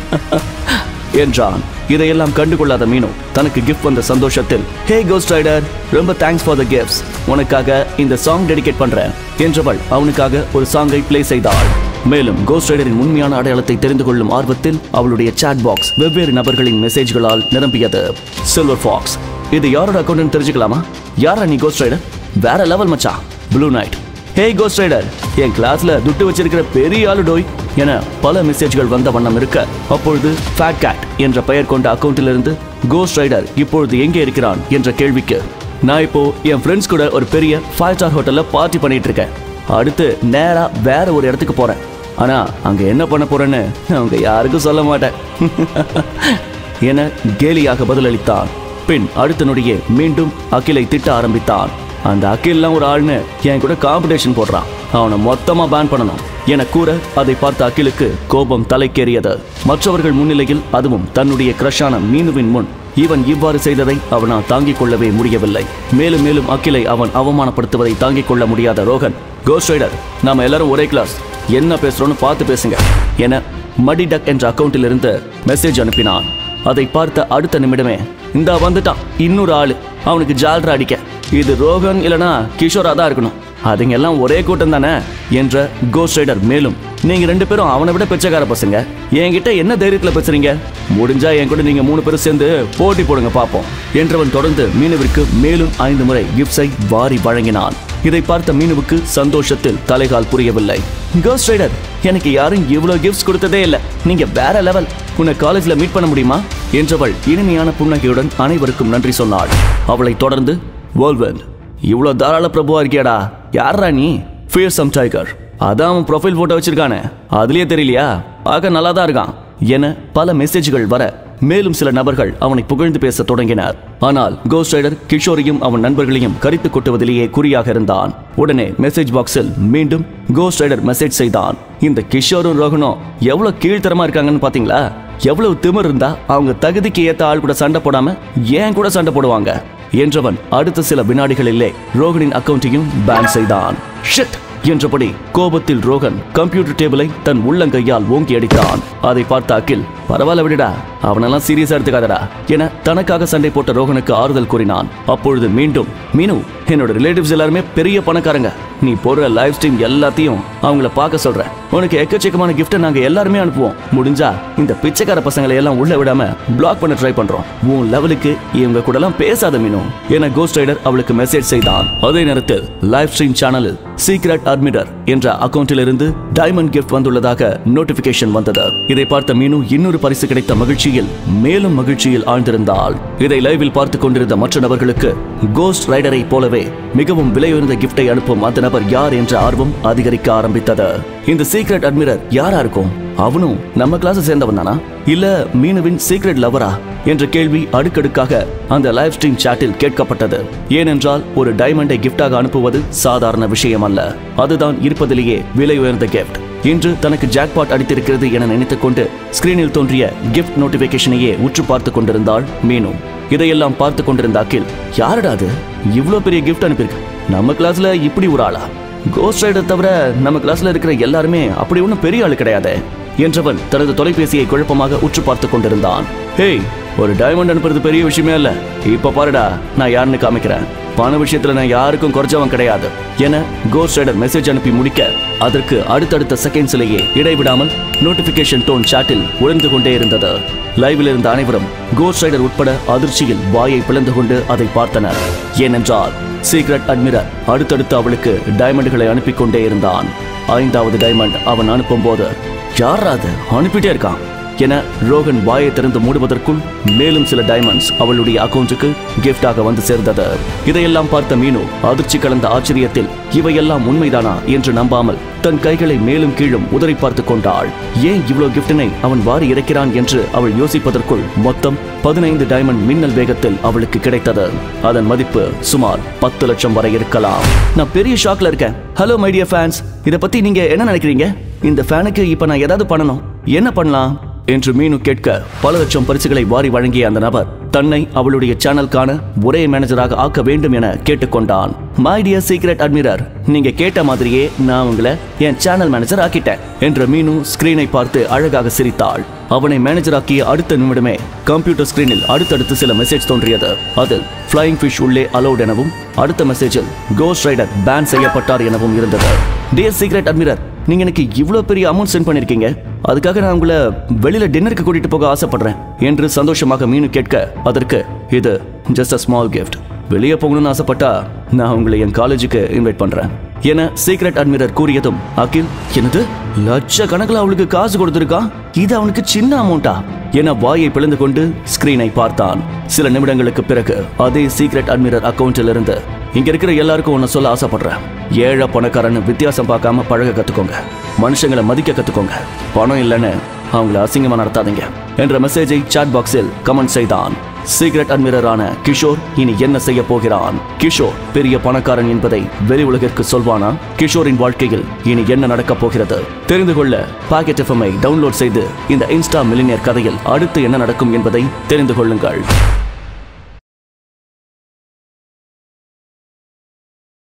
என்றான் இதையெல்லாம் கண்டுகொள்ளாத மீனு தனக்கு கிஃப்ட் வந்த சந்தோஷத்தில் ஹே கோஸ்ட் ரைடர் ரொம்ப தேங்க்ஸ் ஃபார் த கிஃப்ட்ஸ் உனக்காக இந்த சாங் டெடிகேட் பண்றேன் என்றவள் அவனுக்காக ஒரு சாங்கை ப்ளே செய்தாள் மேலும் கோஸ்ட் ரைடரின் உண்மையான அடையாளத்தை தெரிந்து கொள்ளும் ஆர்வத்தில் அவளுடைய சாட் பாக்ஸ் வெவ்வேறு நபர்களின் மெசேஜ்களால் நிரம்பியது சில்வர் ஃபாக்ஸ் இது யாரோட அக்கௌண்ட் தெரிஞ்சுக்கலாமா யாரா நீ கோஸ்ட் ரைடர் வேற லெவல் மச்சான் blue night hey ghost rider என் கிளாஸ்ல துட்டு வச்சிருக்கிற பெரிய ஆளு டோய் என பல மெசேஜ்கள் வந்த வண்ணம் இருக்க அப்பொழுது ஃபேட் கேட் என்ற பெயர் கொண்ட அக்கௌண்ட்டிலிருந்து கோஸ்ட் ரைடர் இப்பொழுது எங்கே இருக்கிறான் என்ற கேள்விக்கு நான் இப்போ என் ஃப்ரெண்ட்ஸ் கூட ஒரு பெரிய ஃபைவ் ஸ்டார் ஹோட்டல்ல பார்ட்டி பண்ணிட்டு இருக்கேன் அடுத்து நேரா வேற ஒரு இடத்துக்கு போறேன் ஆனா அங்க என்ன பண்ண போறேன்னு அவங்க யாருக்கும் சொல்ல மாட்டேன் என கேலியாக பதிலளித்தான் பின் அடுத்த நொடியே மீண்டும் அகிலை திட்ட ஆரம்பித்தான் அந்த அகில்லாம் ஒரு ஆள்னு என் கூட காம்படிஷன் போடுறான் அவனை மொத்தமா பேன் பண்ணணும் என கூற அதை பார்த்த அகிலுக்கு கோபம் தலைக்கேறியது மற்றவர்கள் முன்னிலையில் அதுவும் தன்னுடைய கிரஷான மீனுவின் முன் இவன் இவ்வாறு செய்ததை அவனால் தாங்கிக் கொள்ளவே முடியவில்லை மேலும் மேலும் அகிலை அவன் அவமானப்படுத்துவதை தாங்கிக் கொள்ள முடியாத ரோகன் கோஸ்ட் ரைடர் நாம எல்லாரும் ஒரே கிளாஸ் என்ன பேசுறோம்னு பார்த்து பேசுங்க என மடி டக் என்ற அக்கவுண்டில் இருந்து மெசேஜ் அனுப்பினான் அதை பார்த்த அடுத்த நிமிடமே இந்தா வந்துட்டான் இன்னொரு ஆளு அவனுக்கு ஜால்ரா அடிக்க இது ரோகன் இல்லனா கிஷோரா தான் இருக்கணும் அதுங்க எல்லாம் ஒரே கூட்டம் தானே என்ற கோஸ்ட் ரைடர் மேலும் நீங்க ரெண்டு பேரும் அவனை விட பிச்சைக்கார பசங்க என்கிட்ட என்ன தைரியத்துல பேசுறீங்க முடிஞ்சா என் கூட நீங்க மூணு பேரும் சேர்ந்து போட்டி போடுங்க பாப்போம் என்றவன் தொடர்ந்து மீனுவிற்கு மேலும் ஐந்து முறை கிஃப்ட்ஸை வாரி வழங்கினான் இதை பார்த்த மீனுவுக்கு சந்தோஷத்தில் தலைகால் புரியவில்லை கோஸ்ட் ரைடர் எனக்கு யாரும் இவ்வளவு கிஃப்ட்ஸ் கொடுத்ததே இல்ல நீங்க வேற லெவல் உன்னை காலேஜ்ல மீட் பண்ண முடியுமா என்றவள் இனிமையான புன்னகையுடன் அனைவருக்கும் நன்றி சொன்னாள் அவளை தொடர்ந்து வேர்ல்வெண்ட் இவ்வளோ தாராள பிரபுவா இருக்கியாடா யாரா நீ ஃபியர்சம் டைகர் அதான் அவன் ப்ரொஃபைல் போட்டோ வச்சிருக்கானே அதுலயே தெரியலையா பார்க்க நல்லா தான் இருக்கான் என பல மெசேஜ்கள் வர மேலும் சில நபர்கள் அவனை புகழ்ந்து பேச தொடங்கினர் ஆனால் கோஸ்ட் ரைடர் கிஷோரையும் அவன் நண்பர்களையும் கரித்து கொட்டுவதிலேயே குறியாக இருந்தான் உடனே மெசேஜ் பாக்ஸில் மீண்டும் கோஸ்ட் ரைடர் மெசேஜ் செய்தான் இந்த கிஷோரும் ரோகனும் எவ்வளவு கீழ்த்தரமா இருக்காங்கன்னு பாத்தீங்களா எவ்வளவு திமிர் இருந்தா அவங்க தகுதிக்கு ஏத்த ஆள் கூட சண்டை போடாம ஏன் கூட சண்டை போடுவாங்க என்றவன் அடுத்த சில வினாடிகளிலே ரோகனின் அக்கவுண்ட்டையும் பேன் செய்தான் ஷிட் என்றபடி கோபத்தில் ரோகன் கம்ப்யூட்டர் டேபிளை தன் உள்ளங்கையால் ஓங்கி அடித்தான் அதை பார்த்த அகில் பரவாயில்ல விடுடா அவனெல்லாம் சீரியஸா எடுத்துக்காதடா என தனக்காக சண்டை போட்ட ரோகனுக்கு ஆறுதல் கூறினான் அப்பொழுது மீண்டும் மீனு என்னோட ரிலேட்டிவ்ஸ் எல்லாருமே பெரிய பணக்காரங்க நீ போடுற லைவ் ஸ்ட்ரீம் எல்லாத்தையும் அவங்கள பார்க்க சொல்றேன் உனக்கு எக்கச்சக்கமான கிஃப்ட்டை நாங்க எல்லாருமே அனுப்புவோம் முடிஞ்சா இந்த பிச்சைக்கார பசங்களை எல்லாம் உள்ள விடாம பிளாக் பண்ண ட்ரை பண்றோம் உன் லெவலுக்கு இவங்க கூட எல்லாம் பேசாத மீனு என கோஸ்ட் ரைடர் அவளுக்கு மெசேஜ் செய்தான் அதே நேரத்தில் லைவ் ஸ்ட்ரீம் சேனலில் சீக்ரெட் அட்மிட்டர் என்ற அக்கவுண்டில் இருந்து டைமண்ட் கிஃப்ட் வந்துள்ளதாக நோட்டிபிகேஷன் வந்தது இதை பார்த்த மீனு இன்னொரு பரிசு கிடைத்த மகிழ்ச்சியில் மேலும் மகிழ்ச்சியில் ஆழ்ந்திருந்தாள் இதை லைவில் பார்த்து கொண்டிருந்த மற்ற நபர்களுக்கு கோஸ்ட் ரைடரை போலவே மிகவும் விலையுயர்ந்த கிஃப்டை அனுப்பும் அந்த நபர் யார் என்ற ஆர்வம் அதிகரிக்க ஆரம்பித்தது இந்த சீக்ரெட் அட்மிரர் யாரா இருக்கும் அவனும் நம்ம கிளாஸ் சேர்ந்தவன் தானா இல்ல மீனுவின் சீக்ரெட் லவரா என்ற கேள்வி அடுக்கடுக்காக அந்த லைவ் ஸ்ட்ரீம் சாட்டில் கேட்கப்பட்டது ஏனென்றால் ஒரு டைமண்டை கிஃப்டாக அனுப்புவது சாதாரண விஷயம் அல்ல அதுதான் இருப்பதிலேயே விலை உயர்ந்த கிஃப்ட் இன்று தனக்கு ஜாக்பாட் அடித்திருக்கிறது என நினைத்துக் கொண்டு ஸ்கிரீனில் தோன்றிய கிஃப்ட் நோட்டிபிகேஷனையே உற்று பார்த்து கொண்டிருந்தாள் மீனு இதையெல்லாம் பார்த்து கொண்டிருந்த அகில் யாருடா அது இவ்வளோ பெரிய கிஃப்ட் அனுப்பியிருக்கு நம்ம கிளாஸ்ல இப்படி ஒரு ஆளா கோஸ்ட் ரைடர் தவிர நம்ம கிளாஸ்ல இருக்கிற எல்லாருமே அப்படி ஒன்றும் பெரிய ஆளு கிடையாது என்றவன் தனது தொலைபேசியை குழப்பமாக உற்று பார்த்து கொண்டிருந்தான் ஹேய் ஒரு டைமண்ட் அனுப்புறது பெரிய விஷயமே இல்ல இப்ப பாருடா நான் யாருன்னு காமிக்கிறேன் பண விஷயத்துல நான் யாருக்கும் குறைச்சவன் கிடையாது என கோஸ்ட் ரைடர் மெசேஜ் அனுப்பி முடிக்க அதற்கு அடுத்தடுத்த செகண்ட்ஸ்லேயே இடைவிடாமல் நோட்டிபிகேஷன் டோன் சாட்டில் உழந்து கொண்டே இருந்தது லைவில் இருந்த அனைவரும் கோஸ்ட் ரைடர் உட்பட அதிர்ச்சியில் வாயை பிளந்து கொண்டு அதை பார்த்தனர் ஏனென்றால் சீக்ரெட் அட்மிரர் அடுத்தடுத்து அவளுக்கு டைமண்டுகளை அனுப்பி கொண்டே இருந்தான் ஐந்தாவது டைமண்ட் அவன் அனுப்பும்போது யாரா அது அனுப்பிட்டே இருக்கான் என ரோகன் வாயை திறந்து மூடுவதற்குள் மேலும் சில டைமண்ட்ஸ் அவளுடைய அக்கவுண்ட்டுக்கு கிஃப்டாக வந்து சேர்ந்தது இதையெல்லாம் பார்த்த மீனு அதிர்ச்சி கலந்த ஆச்சரியத்தில் இவையெல்லாம் உண்மைதானா என்று நம்பாமல் தன் கைகளை மேலும் கீழும் உதறி பார்த்து கொண்டாள் ஏன் இவ்வளவு கிஃப்டினை அவன் வாரி இறக்கிறான் என்று அவள் யோசிப்பதற்குள் மொத்தம் பதினைந்து டைமண்ட் மின்னல் வேகத்தில் அவளுக்கு கிடைத்தது அதன் மதிப்பு சுமார் பத்து லட்சம் வரை இருக்கலாம் நான் பெரிய ஷாக்ல இருக்கேன் ஹலோ மைடியா ஃபேன்ஸ் இதை பத்தி நீங்க என்ன நினைக்கிறீங்க இந்த ஃபேனுக்கு இப்ப நான் ஏதாவது பண்ணணும் என்ன பண்ணலாம் என்று மீனு கேட்க பல லட்சம் பரிசுகளை வாரி வழங்கிய அந்த நபர் தன்னை அவளுடைய சேனலுக்கான ஒரே மேனேஜராக ஆக்க வேண்டும் என கேட்டுக்கொண்டான் மை டியர் சீக்ரெட் அட்மிரர் நீங்க கேட்ட மாதிரியே நான் உங்களை என் சேனல் மேனேஜர் ஆக்கிட்டேன் என்ற மீனு ஸ்கிரீனை பார்த்து அழகாக சிரித்தாள் அவனை மேனேஜராக்கிய அடுத்த நிமிடமே கம்ப்யூட்டர் ஸ்கிரீனில் அடுத்தடுத்து சில மெசேஜ் தோன்றியது அதில் ஃப்ளைங் ஃபிஷ் உள்ளே அலௌட் எனவும் அடுத்த மெசேஜில் கோஸ்ட் ரைடர் பேன் செய்யப்பட்டார் எனவும் இருந்தது டியர் சீக்ரெட் அட்மிரர் நீங்க எனக்கு இவ்வளோ பெரிய அமௌண்ட் சென்ட் பண்ணிருக்கீங்க அதுக்காக நான் உங்களை வெளியில டின்னருக்கு கூட்டிட்டு போக ஆசைப்படுறேன் என்று சந்தோஷமாக மீனு கேட்க அதற்கு இது ஜஸ்ட் அ ஸ்மால் கிஃப்ட் வெளியே போகணும்னு ஆசைப்பட்டா நான் உங்களை என் காலேஜுக்கு இன்வைட் பண்றேன் என சீக்ரெட் அட்மிரர் கூறியதும் அகில் என்னது லட்ச கணக்கில் அவளுக்கு காசு கொடுத்திருக்கான் இது அவனுக்கு சின்ன அமௌண்டா என வாயை பிளந்து கொண்டு ஸ்கிரீனை பார்த்தான் சில நிமிடங்களுக்கு பிறகு அதே சீக்ரெட் அட்மிரர் அக்கவுண்டில் இருந்து இங்க இருக்கிற எல்லாருக்கும் ஒன்னு சொல்ல ஆசைப்படுறேன் ஏழை பணக்காரன்னு வித்தியாசம் பார்க்காம பழக கத்துக்கோங்க மனுஷங்களை மதிக்க கத்துக்கோங்க பணம் இல்லைன்னு அவங்கள அசிங்கமா நடத்தாதீங்க என்ற மெசேஜை சாட் பாக்ஸில் கமெண்ட் செய்தான் சீக்ரெட் அட்மிரரான கிஷோர் இனி என்ன செய்ய போகிறான் கிஷோர் பெரிய பணக்காரன் என்பதை வெளி உலகிற்கு சொல்வானா கிஷோரின் வாழ்க்கையில் இனி என்ன நடக்கப் போகிறது தெரிந்து கொள்ள பாக்கெட் எஃப்எம்ஐ டவுன்லோட் செய்து இந்த இன்ஸ்டா மில்லினியர் கதையில் அடுத்து என்ன நடக்கும் என்பதை தெரிந்து கொள்ளுங்கள்